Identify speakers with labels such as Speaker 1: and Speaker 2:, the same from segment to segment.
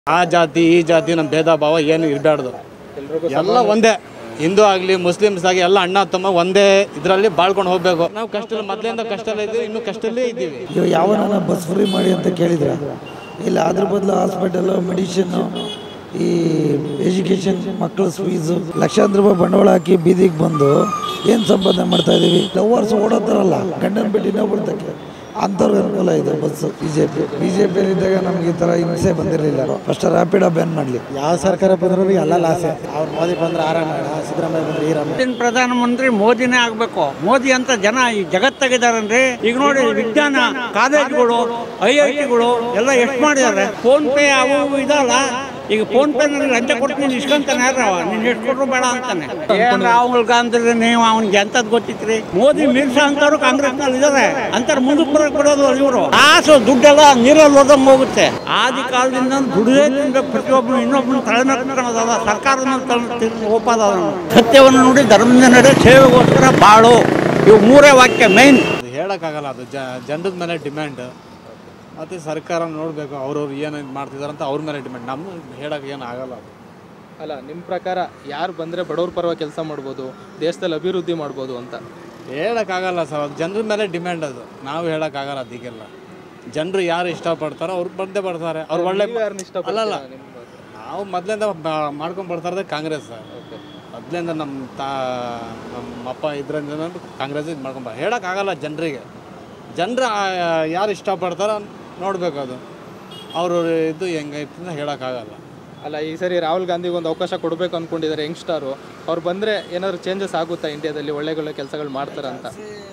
Speaker 1: ಆ ಜಾತಿ ಈ ಜಾತಿ ನಮ್ಮ ಭೇದ ಭಾವ ಏನು ಇರಬಾರ್ದು ಎಲ್ಲ ಒಂದೇ ಹಿಂದೂ ಆಗಲಿ ಮುಸ್ಲಿಮ್ಸ್ ಆಗಿ ಎಲ್ಲ ಅಣ್ಣ ತಮ್ಮ ಒಂದೇ ಇದರಲ್ಲಿ ಬಾಳ್ಕೊಂಡು ಹೋಗ್ಬೇಕು ನಾವು ಕಷ್ಟದಲ್ಲಿ ಮೊದಲಿಂದ ಕಷ್ಟದಲ್ಲಿ ಇದ್ದೀವಿ ಇನ್ನೂ ಕಷ್ಟದಲ್ಲೇ ಇದ್ದೀವಿ
Speaker 2: ಇವಾಗ ಯಾವನ ಬಸ್ ಫ್ರೀ ಮಾಡಿ ಅಂತ ಕೇಳಿದ್ರೆ ಇಲ್ಲ ಅದ್ರ ಬದಲು ಹಾಸ್ಪಿಟಲು ಮೆಡಿಷನ್ನು ಈ ಎಜುಕೇಷನ್ ಮಕ್ಕಳ ಫೀಸು ಲಕ್ಷಾಂತರ ರೂಪಾಯಿ ಬಂಡವಾಳ ಹಾಕಿ ಬೀದಿಗೆ ಬಂದು ಏನು ಸಂಪಾದನೆ ಮಾಡ್ತಾ ಇದ್ದೀವಿ ಲವರ್ಸ್ ಓಡೋತಾರಲ್ಲ ಗಂಡನ ಬಿಟ್ಟು ಇನ್ನೊಬ್ಬರ್ತಕ್ಕೆ ಅಂಥವ್ರಿಗೆ ಅನುಕೂಲ ಇದೆ bus B J P B J ಪಿಯಲ್ಲಿದ್ದಾಗ ನಮ್ಗೆ ಈ ಥರ ಹಿಂಸೆ ಬಂದಿರಲಿಲ್ಲ ಫಸ್ಟ್ ರ್ಯಾಪಿಡೋ ಬ್ಯಾನ್ ಮಾಡಲಿ
Speaker 3: ಯಾವ ಸರ್ಕಾರ ಬಂದರೂ ಎಲ್ಲ ಲಾಸೆ ಅವ್ರು ಮೋದಿ ಬಂದ್ರೆ ಆರಾಮ ಸಿದ್ದರಾಮಯ್ಯ ಬಂದ್ರೆ ಈ ರಾಮ
Speaker 4: ಇವತ್ತಿನ ಪ್ರಧಾನಮಂತ್ರಿ ಮೋದಿನೇ ಆಗ್ಬೇಕು ಮೋದಿ ಅಂತ ಜನ ಈ ಜಗತ್ತಾಗಿದಾರನ್ರಿ ಈಗ ನೋಡಿ ವಿಜ್ಞಾನ ಕಾಲೇಜ್ಗಳು ಐ ಐ ಟಿಗಳು ಎಲ್ಲ ಎಷ್ಟು ಮಾಡಿದ್ದಾರೆ ಫೋನ್ ಪೇ ಅವು ಇವು ಇದಲ್ಲ ಈಗ ಫೋನ್ ಪೇ ನಲ್ಲಿ ಲಂಚ ಕೊಟ್ಟು ನೀನು ಇಸ್ಕೊಂತಾನೆ ಯಾರು ಅವ ನೀನು ಎಷ್ಟು ಕೊಟ್ಟರು ಬೇಡ ಅಂತಾನೆ ಏನ್ ರಾಹುಲ್ ಗಾಂಧಿ ನೀವು ಅವ್ನಿಗೆ ಎಂತದ್ ಗೊತ್ತಿತ್ರಿ ಮೋದಿ ಮೀರ್ಸ ಅಂತವ್ರು ಕಾಂಗ್ರೆಸ್ ನಲ್ಲಿ ಇದಾರೆ ಅಂತಾರೆ ಮುಂದಕ್ಕೆ ಬರಕ್ ಬಿಡೋದು ಇವರು ಕಾಸು ದುಡ್ಡೆಲ್ಲ ನೀರಲ್ಲಿ ಹೋದಂಗೆ ಹೋಗುತ್ತೆ ಆದಿ ಕಾಲದಿಂದ ದುಡಿದೇ ತಿನ್ಬೇಕು ಪ್ರತಿಯೊಬ್ಬನು ಇನ್ನೊಬ್ಬನು ತಲೆನಕ್ಕೊಳ್ಳೋದಲ್ಲ ಸರ್ಕಾರದ ಮೇಲೆ ತಲೆ ಒಪ್ಪದ ಸತ್ಯವನ್ನು ನೋಡಿ ಧರ್ಮದ ನಡೆ ಸೇವೆಗೋಸ್ಕರ ಬಾಳು ಇವು ಮೂರೇ ವಾಕ್ಯ ಮೈನ್
Speaker 1: ಅದು ಹೇಳೋಕ್ಕಾಗಲ್ಲ ಅದು ಜ ಜನರದ ಮೇಲೆ ಡಿಮ್ಯಾಂಡ್ ಮತ್ತು ಸರ್ಕಾರ ನೋಡಬೇಕು ಅವ್ರವ್ರು ಏನು ಇದು ಮಾಡ್ತಿದ್ದಾರೆ ಅಂತ ಅವ್ರ ಮೇಲೆ ಡಿಮ್ಯಾಂಡ್ ನಮ್ಮ ಹೇಳೋಕೆ ಏನು ಆಗಲ್ಲ ಅದು
Speaker 5: ಅಲ್ಲ ನಿಮ್ಮ ಪ್ರಕಾರ ಯಾರು ಬಂದರೆ ಬಡವ್ರ ಪರವಾಗಿ ಕೆಲಸ ಮಾಡ್ಬೋದು ದೇಶದಲ್ಲಿ ಅಭಿವೃದ್ಧಿ ಮಾಡ್ಬೋದು ಅಂತ
Speaker 1: ಹೇಳೋಕ್ಕಾಗಲ್ಲ ಸರ್ ಅದು ಜನರ ಮೇಲೆ ಡಿಮ್ಯಾಂಡ್ ಅದು ನಾವು ಹೇಳೋಕ್ಕಾಗಲ್ಲ ಅದಕ್ಕೆಲ್ಲ ಜನರು ಯಾರು ಇಷ್ಟಪಡ್ತಾರೋ ಅವ್ರು ಬಂದೇ ಬರ್ತಾರೆ ಅವ್ರು ಒಳ್ಳೆ
Speaker 5: ಯಾರನ್ನ
Speaker 1: ಅಲ್ಲಲ್ಲ
Speaker 5: ಇಷ್ಟಪಡ್ತೀರಾ ನಿಮ್ಮ
Speaker 1: ನಾವು ಮೊದಲಿಂದ ಮಾಡ್ಕೊಂಡು ಬರ್ತಾ ಇರೋದೇ ಕಾಂಗ್ರೆಸ್ ಮೊದಲಿಂದ ನಮ್ಮ ತಾ ನಮ್ಮ ಅಪ್ಪ ಇದರಿಂದ ಕಾಂಗ್ರೆಸ್ ಇದು ಮಾಡ್ಕೊಂಬ ಹೇಳೋಕ್ಕಾಗಲ್ಲ ಜನರಿಗೆ ಜನರು ಯಾರು ಇಷ್ಟಪಡ್ತಾರೋ ನೋಡಬೇಕು ಅದು ಅವರು ಇದು ಹೆಂಗೈತೆ ಅಂತ ಹೇಳೋಕ್ಕಾಗಲ್ಲ
Speaker 5: ಅಲ್ಲ ಈ ಸರಿ ರಾಹುಲ್ ಗಾಂಧಿಗೆ ಒಂದು ಅವಕಾಶ ಕೊಡಬೇಕು ಅಂದ್ಕೊಂಡಿದ್ದಾರೆ ಯಂಗ್ಸ್ಟಾರು ಅವ್ರು ಬಂದರೆ ಏನಾದ್ರು ಚೇಂಜಸ್ ಆಗುತ್ತಾ ಇಂಡಿಯಾದಲ್ಲಿ ಒಳ್ಳೆ ಒಳ್ಳೆ ಕೆಲಸಗಳು ಮಾಡ್ತಾರ ಅಂತ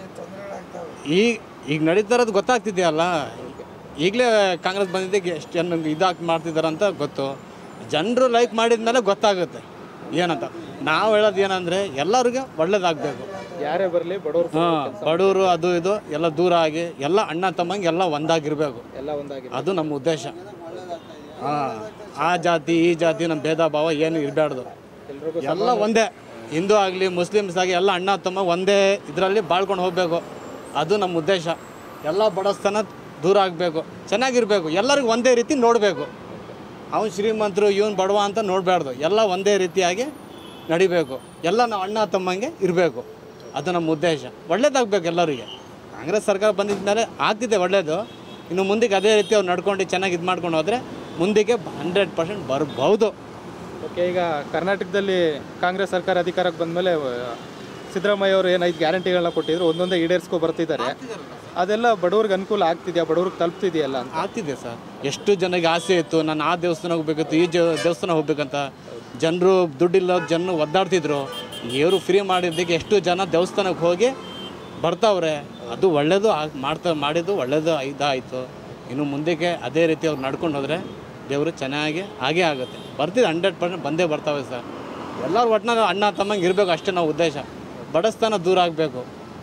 Speaker 1: ಈಗ ಈಗ ನಡೀತಾ ಇರೋದು ಗೊತ್ತಾಗ್ತಿದೆಯಲ್ಲ ಈಗಲೇ ಕಾಂಗ್ರೆಸ್ ಬಂದಿದ್ದಕ್ಕೆ ಎಷ್ಟು ಜನ ಇದಾಗಿ ಮಾಡ್ತಿದ್ದಾರೆ ಅಂತ ಗೊತ್ತು ಜನರು ಲೈಕ್ ಮಾಡಿದ ಮೇಲೆ ಗೊತ್ತಾಗುತ್ತೆ ಏನಂತ ನಾವು ಹೇಳೋದು ಏನಂದರೆ ಎಲ್ಲರಿಗೂ ಒಳ್ಳೇದಾಗಬೇಕು
Speaker 5: ಯಾರೇ ಬರಲಿ ಬಡವ್ರ
Speaker 1: ಹಾಂ ಬಡವರು ಅದು ಇದು ಎಲ್ಲ ದೂರ ಆಗಿ ಎಲ್ಲ ಅಣ್ಣ ತಮ್ಮಂಗೆ ಎಲ್ಲ ಒಂದಾಗಿರಬೇಕು
Speaker 5: ಎಲ್ಲ ಒಂದಾಗಿ
Speaker 1: ಅದು ನಮ್ಮ ಉದ್ದೇಶ ಹಾಂ ಆ ಜಾತಿ ಈ ಜಾತಿ ನಮ್ಮ ಭೇದ ಭಾವ ಏನು ಇರಬಾರ್ದು ಎಲ್ಲ ಒಂದೇ ಹಿಂದೂ ಆಗಲಿ ಮುಸ್ಲಿಮ್ಸ್ ಆಗಿ ಎಲ್ಲ ಅಣ್ಣ ತಮ್ಮ ಒಂದೇ ಇದರಲ್ಲಿ ಬಾಳ್ಕೊಂಡು ಹೋಗಬೇಕು ಅದು ನಮ್ಮ ಉದ್ದೇಶ ಎಲ್ಲ ಬಡಸ್ತನ ದೂರ ಆಗಬೇಕು ಚೆನ್ನಾಗಿರಬೇಕು ಎಲ್ಲರಿಗೂ ಒಂದೇ ರೀತಿ ನೋಡಬೇಕು ಅವನು ಶ್ರೀಮಂತರು ಇವನು ಬಡವ ಅಂತ ನೋಡಬಾರ್ದು ಎಲ್ಲ ಒಂದೇ ರೀತಿಯಾಗಿ ನಡಿಬೇಕು ಎಲ್ಲ ನಾವು ಅಣ್ಣ ತಮ್ಮಂಗೆ ಇರಬೇಕು ಅದು ನಮ್ಮ ಉದ್ದೇಶ ಒಳ್ಳೇದಾಗಬೇಕು ಎಲ್ಲರಿಗೆ ಕಾಂಗ್ರೆಸ್ ಸರ್ಕಾರ ಬಂದಿದ್ದ ಮೇಲೆ ಆಗ್ತಿದೆ ಒಳ್ಳೇದು ಇನ್ನು ಮುಂದಕ್ಕೆ ಅದೇ ರೀತಿ ಅವ್ರು ನಡ್ಕೊಂಡು ಚೆನ್ನಾಗಿ ಇದು ಮಾಡ್ಕೊಂಡು ಹೋದರೆ ಮುಂದಕ್ಕೆ ಹಂಡ್ರೆಡ್ ಪರ್ಸೆಂಟ್ ಬರ್ಬೋದು
Speaker 5: ಓಕೆ ಈಗ ಕರ್ನಾಟಕದಲ್ಲಿ ಕಾಂಗ್ರೆಸ್ ಸರ್ಕಾರ ಅಧಿಕಾರಕ್ಕೆ ಬಂದಮೇಲೆ ಸಿದ್ದರಾಮಯ್ಯ ಅವರು ಏನು ಐದು ಗ್ಯಾರಂಟಿಗಳನ್ನ ಕೊಟ್ಟಿದ್ರು ಒಂದೊಂದೇ ಈಡೇರಿಸ್ಕೊ ಬರ್ತಿದ್ದಾರೆ ಅದೆಲ್ಲ ಬಡವ್ರಿಗೆ ಅನುಕೂಲ ಆಗ್ತಿದೆಯಾ ಬಡವ್ರಿಗೆ ತಲುಪ್ತಿದೆಯಲ್ಲ ಅಂತ
Speaker 1: ಆಗ್ತಿದೆ ಸರ್ ಎಷ್ಟು ಜನಕ್ಕೆ ಆಸೆ ಇತ್ತು ನಾನು ಆ ದೇವಸ್ಥಾನ ಹೋಗ್ಬೇಕಿತ್ತು ಈ ಜ ದೇವಸ್ಥಾನ ಹೋಗ್ಬೇಕಂತ ಜನರು ದುಡ್ಡಿಲ್ಲ ಜನ ಒದ್ದಾಡ್ತಿದ್ರು ಇವರು ಫ್ರೀ ಮಾಡಿದ್ದಕ್ಕೆ ಎಷ್ಟು ಜನ ದೇವಸ್ಥಾನಕ್ಕೆ ಹೋಗಿ ಬರ್ತಾವ್ರೆ ಅದು ಒಳ್ಳೇದು ಆಗ್ ಮಾಡ್ತಾ ಮಾಡಿದ್ದು ಒಳ್ಳೇದು ಇದಾಯಿತು ಇನ್ನು ಮುಂದಕ್ಕೆ ಅದೇ ರೀತಿ ಅವ್ರು ನಡ್ಕೊಂಡು ಹೋದರೆ ದೇವರು ಚೆನ್ನಾಗಿ ಹಾಗೇ ಆಗುತ್ತೆ ಬರ್ತಿದೆ ಹಂಡ್ರೆಡ್ ಪರ್ಸೆಂಟ್ ಬಂದೇ ಬರ್ತಾವೆ ಸರ್ ಎಲ್ಲರೂ ಒಟ್ಟಿನಲ್ಲಿ ಅಣ್ಣ ತಮ್ಮಂಗೆ ಇರಬೇಕು ಅಷ್ಟೇ ನಾವು ಉದ್ದೇಶ ಬಡಸ್ತಾನ ದೂರ ಆಗಬೇಕು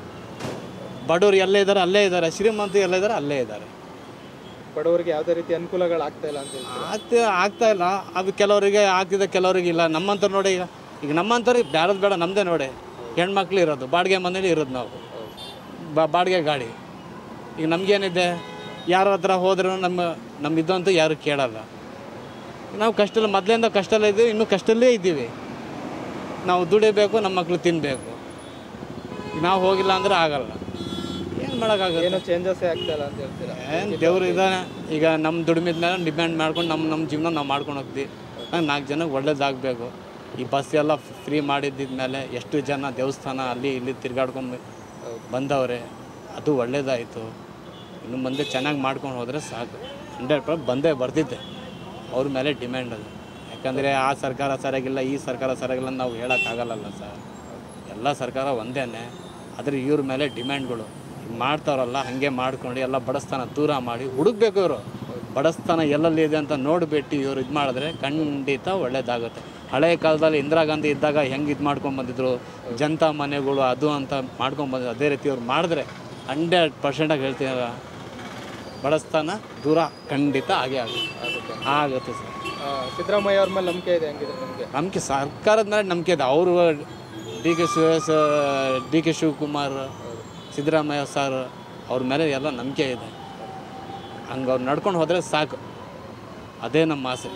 Speaker 1: ಬಡವ್ರು ಎಲ್ಲೇ ಇದ್ದಾರೆ ಅಲ್ಲೇ ಇದ್ದಾರೆ ಶ್ರೀಮಂತ ಎಲ್ಲೇ ಇದ್ದಾರೆ ಅಲ್ಲೇ ಇದ್ದಾರೆ
Speaker 5: ಬಡವರಿಗೆ ಯಾವುದೇ ರೀತಿ ಅನುಕೂಲಗಳು ಆಗ್ತಾ ಇಲ್ಲ ಅಂತ ಹೇಳಿ
Speaker 1: ಆಗ್ತಾ ಆಗ್ತಾ ಇಲ್ಲ ಅದು ಕೆಲವರಿಗೆ ಆಗ್ತಿದೆ ಕೆಲವರಿಗೆ ಇಲ್ಲ ನಮ್ಮಂಥವ್ರು ನೋಡಿ ಈಗ ಈಗ ನಮ್ಮಂಥವ್ರಿಗೆ ಬ್ಯಾರದು ಬೇಡ ನಮ್ಮದೇ ನೋಡಿ ಹೆಣ್ಮಕ್ಳು ಇರೋದು ಬಾಡಿಗೆ ಮನೇಲಿ ಇರೋದು ನಾವು ಬಾ ಬಾಡಿಗೆ ಗಾಡಿ ಈಗ ನಮಗೇನಿದೆ ಯಾರ ಹತ್ರ ಹೋದ್ರೂ ನಮ್ಮ ನಮ್ಮ ಇದ್ದಂತೂ ಯಾರು ಕೇಳಲ್ಲ ನಾವು ಕಷ್ಟದಲ್ಲಿ ಮೊದಲಿಂದ ಕಷ್ಟದಲ್ಲೇ ಇದ್ದೀವಿ ಇನ್ನೂ ಕಷ್ಟದಲ್ಲೇ ಇದ್ದೀವಿ ನಾವು ದುಡಿಬೇಕು ನಮ್ಮ ಮಕ್ಳು ತಿನ್ನಬೇಕು ನಾವು ಹೋಗಿಲ್ಲ ಅಂದ್ರೆ ಆಗಲ್ಲ ಏನು ಮಾಡೋಕ್ಕಾಗುತ್ತೆ
Speaker 5: ಏನು ಚೇಂಜಸ್ ಆಗ್ತಾ ಇಲ್ಲ ಅಂತ ಹೇಳ್ತೀರಾ
Speaker 1: ಏನು ದೇವ್ರು ಇದ್ದಾನೆ ಈಗ ನಮ್ಮ ದುಡಿಮೆದ ಮೇಲೆ ಡಿಮ್ಯಾಂಡ್ ಮಾಡ್ಕೊಂಡು ನಮ್ಮ ನಮ್ಮ ಜೀವನ ನಾವು ಮಾಡ್ಕೊಂಡು ಹೋಗ್ತೀವಿ ಹಂಗೆ ನಾಲ್ಕು ಜನಕ್ಕೆ ಒಳ್ಳೇದಾಗಬೇಕು ಈ ಬಸ್ ಎಲ್ಲ ಫ್ರೀ ಮಾಡಿದ್ದಿದ್ಮೇಲೆ ಎಷ್ಟು ಜನ ದೇವಸ್ಥಾನ ಅಲ್ಲಿ ಇಲ್ಲಿ ತಿರ್ಗಾಡ್ಕೊಂಡು ಬಂದವ್ರೆ ಅದು ಒಳ್ಳೇದಾಯಿತು ಇನ್ನು ಮುಂದೆ ಚೆನ್ನಾಗಿ ಮಾಡ್ಕೊಂಡು ಹೋದರೆ ಸಾಕು ಹಂಡ್ರೆಡ್ ಪರ್ಸೆಂಟ್ ಬಂದೇ ಬರ್ತಿದ್ದೆ ಅವ್ರ ಮೇಲೆ ಡಿಮ್ಯಾಂಡ್ ಅದು ಯಾಕಂದರೆ ಆ ಸರ್ಕಾರ ಸರಿಯಾಗಿಲ್ಲ ಈ ಸರ್ಕಾರ ಸರಿಯಾಗಿಲ್ಲ ಅಂತ ನಾವು ಹೇಳೋಕ್ಕಾಗಲ್ಲಲ್ಲ ಸರ್ ಎಲ್ಲ ಸರ್ಕಾರ ಒಂದೇನೆ ಆದರೆ ಇವ್ರ ಮೇಲೆ ಡಿಮ್ಯಾಂಡ್ಗಳು ಮಾಡ್ತಾರಲ್ಲ ಹಾಗೆ ಮಾಡ್ಕೊಂಡು ಎಲ್ಲ ಬಡಸ್ತಾನ ದೂರ ಮಾಡಿ ಹುಡುಕ್ಬೇಕು ಇವರು ಬಡಸ್ತಾನ ಎಲ್ಲೆಲ್ಲಿ ಇದೆ ಅಂತ ನೋಡಿಬಿಟ್ಟು ಇವ್ರು ಇದು ಮಾಡಿದ್ರೆ ಖಂಡಿತ ಒಳ್ಳೇದಾಗುತ್ತೆ ಹಳೆ ಕಾಲದಲ್ಲಿ ಇಂದಿರಾ ಗಾಂಧಿ ಇದ್ದಾಗ ಹೆಂಗೆ ಇದು ಮಾಡ್ಕೊಂಡು ಬಂದಿದ್ರು ಜನತಾ ಮನೆಗಳು ಅದು ಅಂತ ಮಾಡ್ಕೊಂಡು ಬಂದಿದ್ರು ಅದೇ ರೀತಿ ಅವ್ರು ಮಾಡಿದ್ರೆ ಹಂಡ್ರೆಡ್ ಪರ್ಸೆಂಟಾಗಿ ಹೇಳ್ತೀನಲ್ಲ ಬಡಸ್ತಾನ ದೂರ ಖಂಡಿತ ಆಗೇ ಆಗುತ್ತೆ ಆಗುತ್ತೆ ಸರ್
Speaker 5: ಆ, ಸಿದ್ದರಾಮಯ್ಯ ಅವ್ರ ಮೇಲೆ ನಂಬಿಕೆ ಇದೆ ಹೆಂಗಿದೆ ನಿಮಗೆ
Speaker 1: ನಮಗೆ ಸರ್ಕಾರದ ಮೇಲೆ ನಂಬಿಕೆ ಇದೆ ಅವರು D K Shiva D K Shivakumar Siddaramaiah sir ಅವ್ರ ಮೇಲೆ ಎಲ್ಲ ನಂಬಿಕೆ ಇದೆ ಹಂಗೆ ಅವ್ರು ನಡ್ಕೊಂಡು ಹೋದರೆ ಸಾಕು ಅದೇ ನಮ್ಮ ಆಸೆ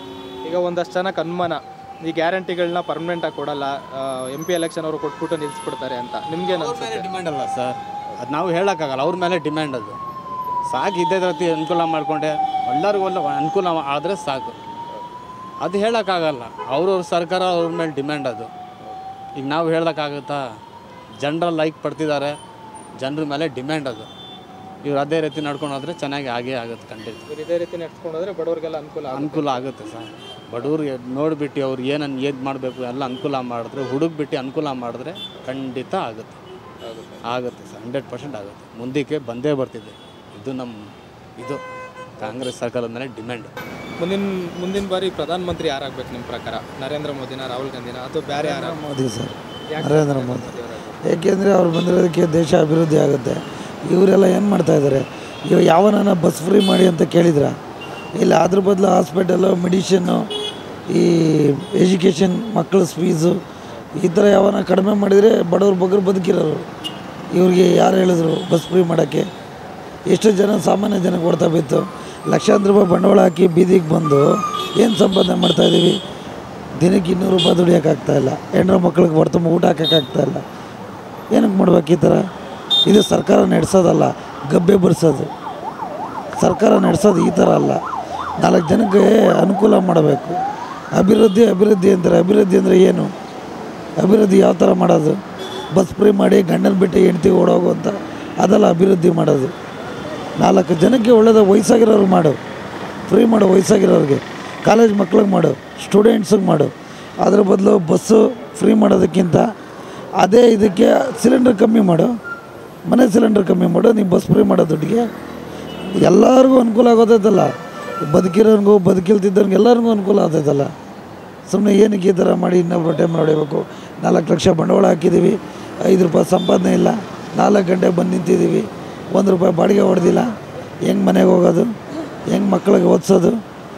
Speaker 5: ಈಗ ಒಂದಷ್ಟು ಜನಕ್ಕೆ ಅನುಮಾನ ಈ ಗ್ಯಾರಂಟಿಗಳನ್ನ ಪರ್ಮನೆಂಟಾಗಿ ಕೊಡಲ್ಲ ಎಂ ಪಿ ಎಲೆಕ್ಷನ್ ಅವರು ಕೊಟ್ಬಿಟ್ಟು ನಿಲ್ಲಿಸ್ಬಿಡ್ತಾರೆ ಅಂತ ನಿಮ್ಗೇನು ಅನ್ಸುತ್ತೆ
Speaker 1: ಡಿಮ್ಯಾಂಡ್ ಅಲ್ಲ ಸರ್ ಅದು ನಾವು ಹೇಳೋಕ್ಕಾಗಲ್ಲ ಅವ್ರ ಮೇಲೆ ಡಿಮ್ಯಾಂಡ್ ಅದು ಸಾಕು ಇದ್ದೇ ರೀತಿ ಅನುಕೂಲ ಮಾಡಿಕೊಂಡೆ ಎಲ್ಲರಿಗೂ ಒಳ್ಳೆ ಅನುಕೂಲ ಆದರೆ ಸಾಕು ಅದು ಹೇಳೋಕ್ಕಾಗಲ್ಲ ಅವ್ರವ್ರ ಸರ್ಕಾರ ಅವ್ರ ಮೇಲೆ ಡಿಮ್ಯಾಂಡ್ ಅದು ಈಗ ನಾವು ಹೇಳೋಕ್ಕಾಗುತ್ತಾ ಜನರ ಲೈಕ್ ಪಡ್ತಿದ್ದಾರೆ ಜನರ ಮೇಲೆ ಡಿಮ್ಯಾಂಡ್ ಅದು ಇವ್ರು ಅದೇ ರೀತಿ ನಡ್ಕೊಂಡು ಹೋದ್ರೆ ಚೆನ್ನಾಗಿ ಆಗೇ ಆಗುತ್ತೆ ಖಂಡಿತ
Speaker 5: ಇವ್ರು ಇದೇ ರೀತಿ ನಡ್ಸ್ಕೊಂಡು ಹೋದ್ರೆ ಬಡವರಿಗೆಲ್ಲ ಅನುಕೂಲ ಆಗುತ್ತೆ.
Speaker 1: ಅನುಕೂಲ ಆಗುತ್ತೆ ಸರ್ ಬಡವ್ರಿಗೆ ನೋಡಿಬಿಟ್ಟು ಅವ್ರು ಏನನ್ನು ಏನು ಮಾಡಬೇಕು ಎಲ್ಲ ಅನುಕೂಲ ಮಾಡಿದ್ರೆ ಹುಡುಕ್ಬಿಟ್ಟು ಅನುಕೂಲ ಮಾಡಿದ್ರೆ ಖಂಡಿತ ಆಗುತ್ತೆ ಆಗುತ್ತೆ ಸರ್ ಹಂಡ್ರೆಡ್ ಪರ್ಸೆಂಟ್ ಆಗುತ್ತೆ ಮುಂದಕ್ಕೆ ಬಂದೇ ಬರ್ತಿದೆ ಇದು ನಮ್ಮ ಇದು ಕಾಂಗ್ರೆಸ್ ಸರ್ಕಾರದ ಮೇಲೆ ಡಿಮ್ಯಾಂಡ್
Speaker 5: ಮುಂದಿನ ಮುಂದಿನ ಬಾರಿ ಪ್ರಧಾನಮಂತ್ರಿ ಯಾರಾಗ್ಬೇಕು ನಿಮ್ಮ ಪ್ರಕಾರ ನರೇಂದ್ರ ಮೋದಿನ ರಾಹುಲ್ ಗಾಂಧಿನ ಅಥವಾ ಬೇರೆ ಯಾರು
Speaker 2: ಮೋದಿ ಸರ್ ನರೇಂದ್ರ ಮೋದಿ ಏಕೆಂದರೆ ಅವ್ರು ಬಂದಿರೋದಕ್ಕೆ ದೇಶ ಅಭಿವೃದ್ಧಿ ಆಗುತ್ತೆ ಇವರೆಲ್ಲ ಏನು ಮಾಡ್ತಾ ಇದ್ದಾರೆ ಇವಾಗ ಯಾವನ ಬಸ್ ಫ್ರೀ ಮಾಡಿ ಅಂತ ಕೇಳಿದ್ರ ಇಲ್ಲ ಅದ್ರ ಬದಲು ಹಾಸ್ಪಿಟಲು ಮೆಡಿಷನ್ನು ಈ ಎಜುಕೇಷನ್ ಮಕ್ಕಳ ಫೀಸು ಈ ಥರ ಯಾವನ ಕಡಿಮೆ ಮಾಡಿದರೆ ಬಡವ್ರು ಬಗ್ಗರು ಬದುಕಿರೋರು ಇವ್ರಿಗೆ ಯಾರು ಹೇಳಿದ್ರು ಬಸ್ ಫ್ರೀ ಮಾಡೋಕ್ಕೆ ಎಷ್ಟು ಜನ ಸಾಮಾನ್ಯ ಜನಕ್ಕೆ ಕೊಡ್ತಾ ಬಿತ್ತು ಲಕ್ಷಾಂತರ ರೂಪಾಯಿ ಬಂಡವಾಳ ಹಾಕಿ ಬೀದಿಗೆ ಬಂದು ಏನು ಸಂಪಾದನೆ ಮಾಡ್ತಾಯಿದ್ದೀವಿ ದಿನಕ್ಕೆ ಇನ್ನೂರು ರೂಪಾಯಿ ದುಡಿಯೋಕ್ಕಾಗ್ತಾ ಇಲ್ಲ ಹೆಣ್ಣು ಮಕ್ಳಿಗೆ ಹೊರತುಂಬ ಊಟ ಹಾಕೋಕ್ಕಾಗ್ತಾ ಇಲ್ಲ ಏನಕ್ಕೆ ಮಾಡ್ಬೇಕು ಈ ಥರ ಇದು ಸರ್ಕಾರ ನಡೆಸೋದಲ್ಲ ಗಬ್ಬೆ ಬರ್ಸೋದು ಸರ್ಕಾರ ನಡೆಸೋದು ಈ ಥರ ಅಲ್ಲ ನಾಲ್ಕು ಜನಕ್ಕೆ ಅನುಕೂಲ ಮಾಡಬೇಕು ಅಭಿವೃದ್ಧಿ ಅಭಿವೃದ್ಧಿ ಅಂತಾರೆ ಅಭಿವೃದ್ಧಿ ಅಂದರೆ ಏನು ಅಭಿವೃದ್ಧಿ ಯಾವ ಥರ ಮಾಡೋದು ಬಸ್ ಫ್ರೀ ಮಾಡಿ ಗಂಡನ ಬಿಟ್ಟು ಹೆಂಡ್ತಿ ಓಡೋಗು ಅಂತ ಅದೆಲ್ಲ ಅಭಿವೃದ್ಧಿ ಮಾಡೋದು ನಾಲ್ಕು ಜನಕ್ಕೆ ಒಳ್ಳೇದು ವಯಸ್ಸಾಗಿರೋರು ಮಾಡು ಫ್ರೀ ಮಾಡು ವಯಸ್ಸಾಗಿರೋರಿಗೆ ಕಾಲೇಜ್ ಮಕ್ಳಿಗೆ ಮಾಡು ಸ್ಟೂಡೆಂಟ್ಸಿಗೆ ಮಾಡು ಅದ್ರ ಬದಲು ಬಸ್ಸು ಫ್ರೀ ಮಾಡೋದಕ್ಕಿಂತ ಅದೇ ಇದಕ್ಕೆ ಸಿಲಿಂಡರ್ ಕಮ್ಮಿ ಮಾಡು ಮನೆ ಸಿಲಿಂಡರ್ ಕಮ್ಮಿ ಮಾಡು ನೀವು ಬಸ್ ಫ್ರೀ ಮಾಡೋ ದುಡ್ಡಿಗೆ ಎಲ್ಲರಿಗೂ ಅನುಕೂಲ ಆಗೋದೈತಲ್ಲ ಬದುಕಿರೋನ್ಗೂ ಬದುಕಿಲ್ತಿದ್ದವ್ರಿಗೆ ಎಲ್ಲರಿಗೂ ಅನುಕೂಲ ಆಗ್ತೈತಲ್ಲ ಸುಮ್ಮನೆ ಏನಕ್ಕೆ ಈ ಥರ ಮಾಡಿ ಇನ್ನೊಬ್ಬ ಟೈಮ್ ಹೊಡಿಬೇಕು ನಾಲ್ಕು ಲಕ್ಷ ಬಂಡವಾಳ ಹಾಕಿದ್ದೀವಿ ಐದು ರೂಪಾಯಿ ಸಂಪಾದನೆ ಇಲ್ಲ ನಾಲ್ಕು ಗಂಟೆಗೆ ಬಂದು ನಿಂತಿದ್ದೀವಿ ಒಂದು ರೂಪಾಯಿ ಬಾಡಿಗೆ ಹೊಡೆದಿಲ್ಲ ಹೆಂಗೆ ಮನೆಗೆ ಹೋಗೋದು ಹೆಂಗೆ ಮಕ್ಕಳಿಗೆ ಓದಿಸೋದು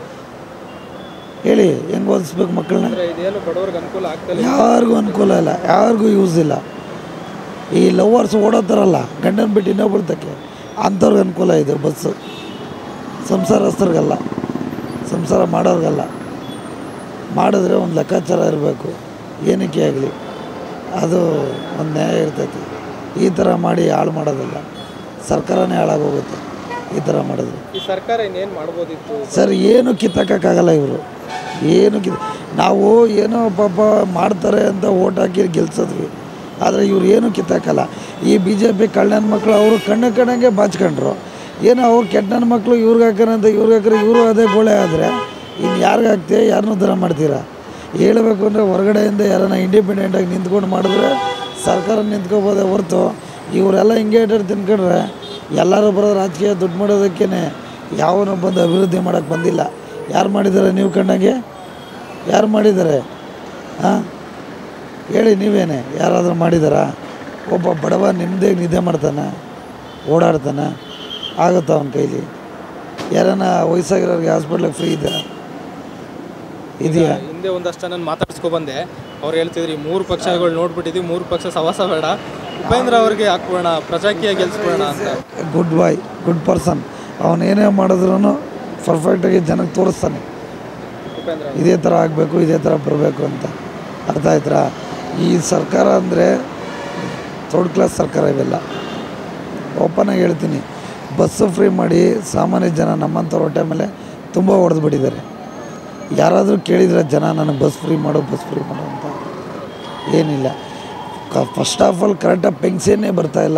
Speaker 2: ಹೇಳಿ ಹೆಂಗೆ ಓದಿಸ್ಬೇಕು ಮಕ್ಕಳನ್ನ
Speaker 5: ಅಂದ್ರೆ ಇದೇನು ಬಡವರಿಗೆ ಅನುಕೂಲ ಆಗ್ತಲ್ಲ
Speaker 2: ಯಾರಿಗೂ ಅನುಕೂಲ ಇಲ್ಲ ಯಾರಿಗೂ ಯೂಸ್ ಇಲ್ಲ ಈ ಲವರ್ಸ್ ಓಡೋತಾರಲ್ಲ ಗಂಡನ ಬಿಟ್ಟು ಇನ್ನೊಬ್ಬರ್ತಕ್ಕೆ ಅಂಥವ್ರಿಗೆ ಅನುಕೂಲ ಇದೆ ಬಸ್ಸು ಸಂಸಾರಸ್ಥರಿಗಲ್ಲ ಸಂಸಾರ ಮಾಡೋರ್ಗಲ್ಲ ಮಾಡಿದ್ರೆ ಒಂದು ಲೆಕ್ಕಾಚಾರ ಇರಬೇಕು ಏನಕ್ಕೆ ಆಗಲಿ ಅದು ಒಂದು ನ್ಯಾಯ ಇರ್ತೈತಿ ಈ ಥರ ಮಾಡಿ ಹಾಳು ಮಾಡೋದಿಲ್ಲ ಸರ್ಕಾರನೇ ಹಾಳಾಗೋಗುತ್ತೆ ಈ ಥರ ಮಾಡಿದ್ರೆ
Speaker 5: ಈ ಸರ್ಕಾರ ಇನ್ನೇನು ಮಾಡ್ಬೋದಿತ್ತು
Speaker 2: ಸರ್ ಏನು ಕಿತ್ತಕ್ಕಾಗಲ್ಲ ಇವರು ಏನು ಕಿ ನಾವು ಏನೋ ಪಾಪ ಮಾಡ್ತಾರೆ ಅಂತ ಓಟ್ ಹಾಕಿ ಗೆಲ್ಸಿದ್ವಿ ಆದರೆ ಇವ್ರು ಏನು ಕಿತ್ತಾಕಲ್ಲ ಈ ಬಿ ಜೆ ಪಿ ಕಳ್ಳನ ಮಕ್ಕಳು ಅವರು ಕಣ್ಣು ಕಣ್ಣಂಗೆ ಬಾಚ್ಕೊಂಡ್ರು ಏನೋ ಅವ್ರು ಕೆಟ್ಟನ ಮಕ್ಕಳು ಇವ್ರಿಗೆ ಹಾಕೋಣಂತ ಇವ್ರಿಗೆ ಹಾಕಿದ್ರೆ ಇವರು ಅದೇ ಗೋಳೆ ಆದರೆ ಇನ್ನು ಯಾರಿಗೆ ಹಾಕ್ತೀಯ ಯಾರನ್ನೂ ಉದ್ಧಾರ ಮಾಡ್ತೀರಾ ಹೇಳಬೇಕು ಅಂದರೆ ಹೊರಗಡೆಯಿಂದ ಯಾರನ್ನ ಇಂಡಿಪೆಂಡೆಂಟಾಗಿ ನಿಂತ್ಕೊಂಡು ಮಾಡಿದ್ರೆ ಸರ್ಕಾರ ನಿಂತ್ಕೋಬೋದೇ ಹೊರ್ತು ಇವರೆಲ್ಲ ಹಿಂಗೆ ಇಟ್ಟು ತಿನ್ಕೊಂಡ್ರೆ ಎಲ್ಲರೂ ಬರೋದು ರಾಜಕೀಯ ದುಡ್ಡು ಮಾಡೋದಕ್ಕೇ ಯಾವನೂ ಬಂದು ಅಭಿವೃದ್ಧಿ ಮಾಡೋಕ್ಕೆ ಬಂದಿಲ್ಲ ಯಾರು ಮಾಡಿದ್ದಾರೆ ನೀವು ಕಂಡಂಗೆ ಯಾರು ಮಾಡಿದ್ದಾರೆ ಹಾಂ ಹೇಳಿ ನೀವೇನೆ ಯಾರಾದರೂ ಮಾಡಿದಾರಾ ಒಬ್ಬ ಬಡವ ನಿಮ್ಮದೇ ನಿದ್ದೆ ಮಾಡ್ತಾನೆ ಓಡಾಡ್ತಾನೆ ಆಗುತ್ತಾ ಅವನ ಕೈಲಿ ಯಾರನ್ನ ವಯಸ್ಸಾಗಿರೋರಿಗೆ ಹಾಸ್ಪಿಟ್ಲಿಗೆ ಫ್ರೀ ಇದೆ ಇದೆಯಾ
Speaker 5: ಹಿಂದೆ ಒಂದಷ್ಟು ಜನ ಮಾತಾಡ್ಸ್ಕೊ ಬಂದೆ ಅವ್ರು ಹೇಳ್ತಿದ್ರು ಈ ಮೂರು ಪಕ್ಷಗಳು ನೋಡ್ಬಿಟ್ಟಿದ್ವಿ ಮೂರು ಪಕ್ಷ ಸವಾಸ ಬೇಡ ಉಪೇಂದ್ರ ಅವ್ರಿಗೆ ಹಾಕೋಣ ಪ್ರಜಾಕೀಯ ಗೆಲ್ಸ್ಕೊಳ್ಳೋಣ ಅಂತ
Speaker 2: ಗುಡ್ ಬಾಯ್ ಗುಡ್ ಪರ್ಸನ್ ಅವನು ಏನೇ ಮಾಡಿದ್ರು ಪರ್ಫೆಕ್ಟಾಗಿ ಜನಕ್ಕೆ ತೋರಿಸ್ತಾನೆ
Speaker 5: ಉಪೇಂದ್ರ
Speaker 2: ಇದೇ ಥರ ಆಗಬೇಕು ಇದೇ ಥರ ಬರಬೇಕು ಅಂತ ಅರ್ಥ ಆಯ್ತಾ ಈ ಸರ್ಕಾರ ಅಂದರೆ ಥರ್ಡ್ ಕ್ಲಾಸ್ ಸರ್ಕಾರ ಇವೆಲ್ಲ ಓಪನಾಗಿ ಹೇಳ್ತೀನಿ ಬಸ್ಸು ಫ್ರೀ ಮಾಡಿ ಸಾಮಾನ್ಯ ಜನ ನಮ್ಮಂಥವ್ರ ಹೊಟ್ಟೆ ಮೇಲೆ ತುಂಬ ಹೊಡೆದ್ಬಿಟ್ಟಿದ್ದಾರೆ ಯಾರಾದರೂ ಕೇಳಿದ್ರೆ ಜನ ನನಗೆ ಬಸ್ ಫ್ರೀ ಮಾಡು ಬಸ್ ಫ್ರೀ ಮಾಡು ಅಂತ ಏನಿಲ್ಲ ಫಸ್ಟ್ ಆಫ್ ಆಲ್ ಕರೆಕ್ಟಾಗಿ ಪೆನ್ಷನ್ನೇ ಬರ್ತಾಯಿಲ್ಲ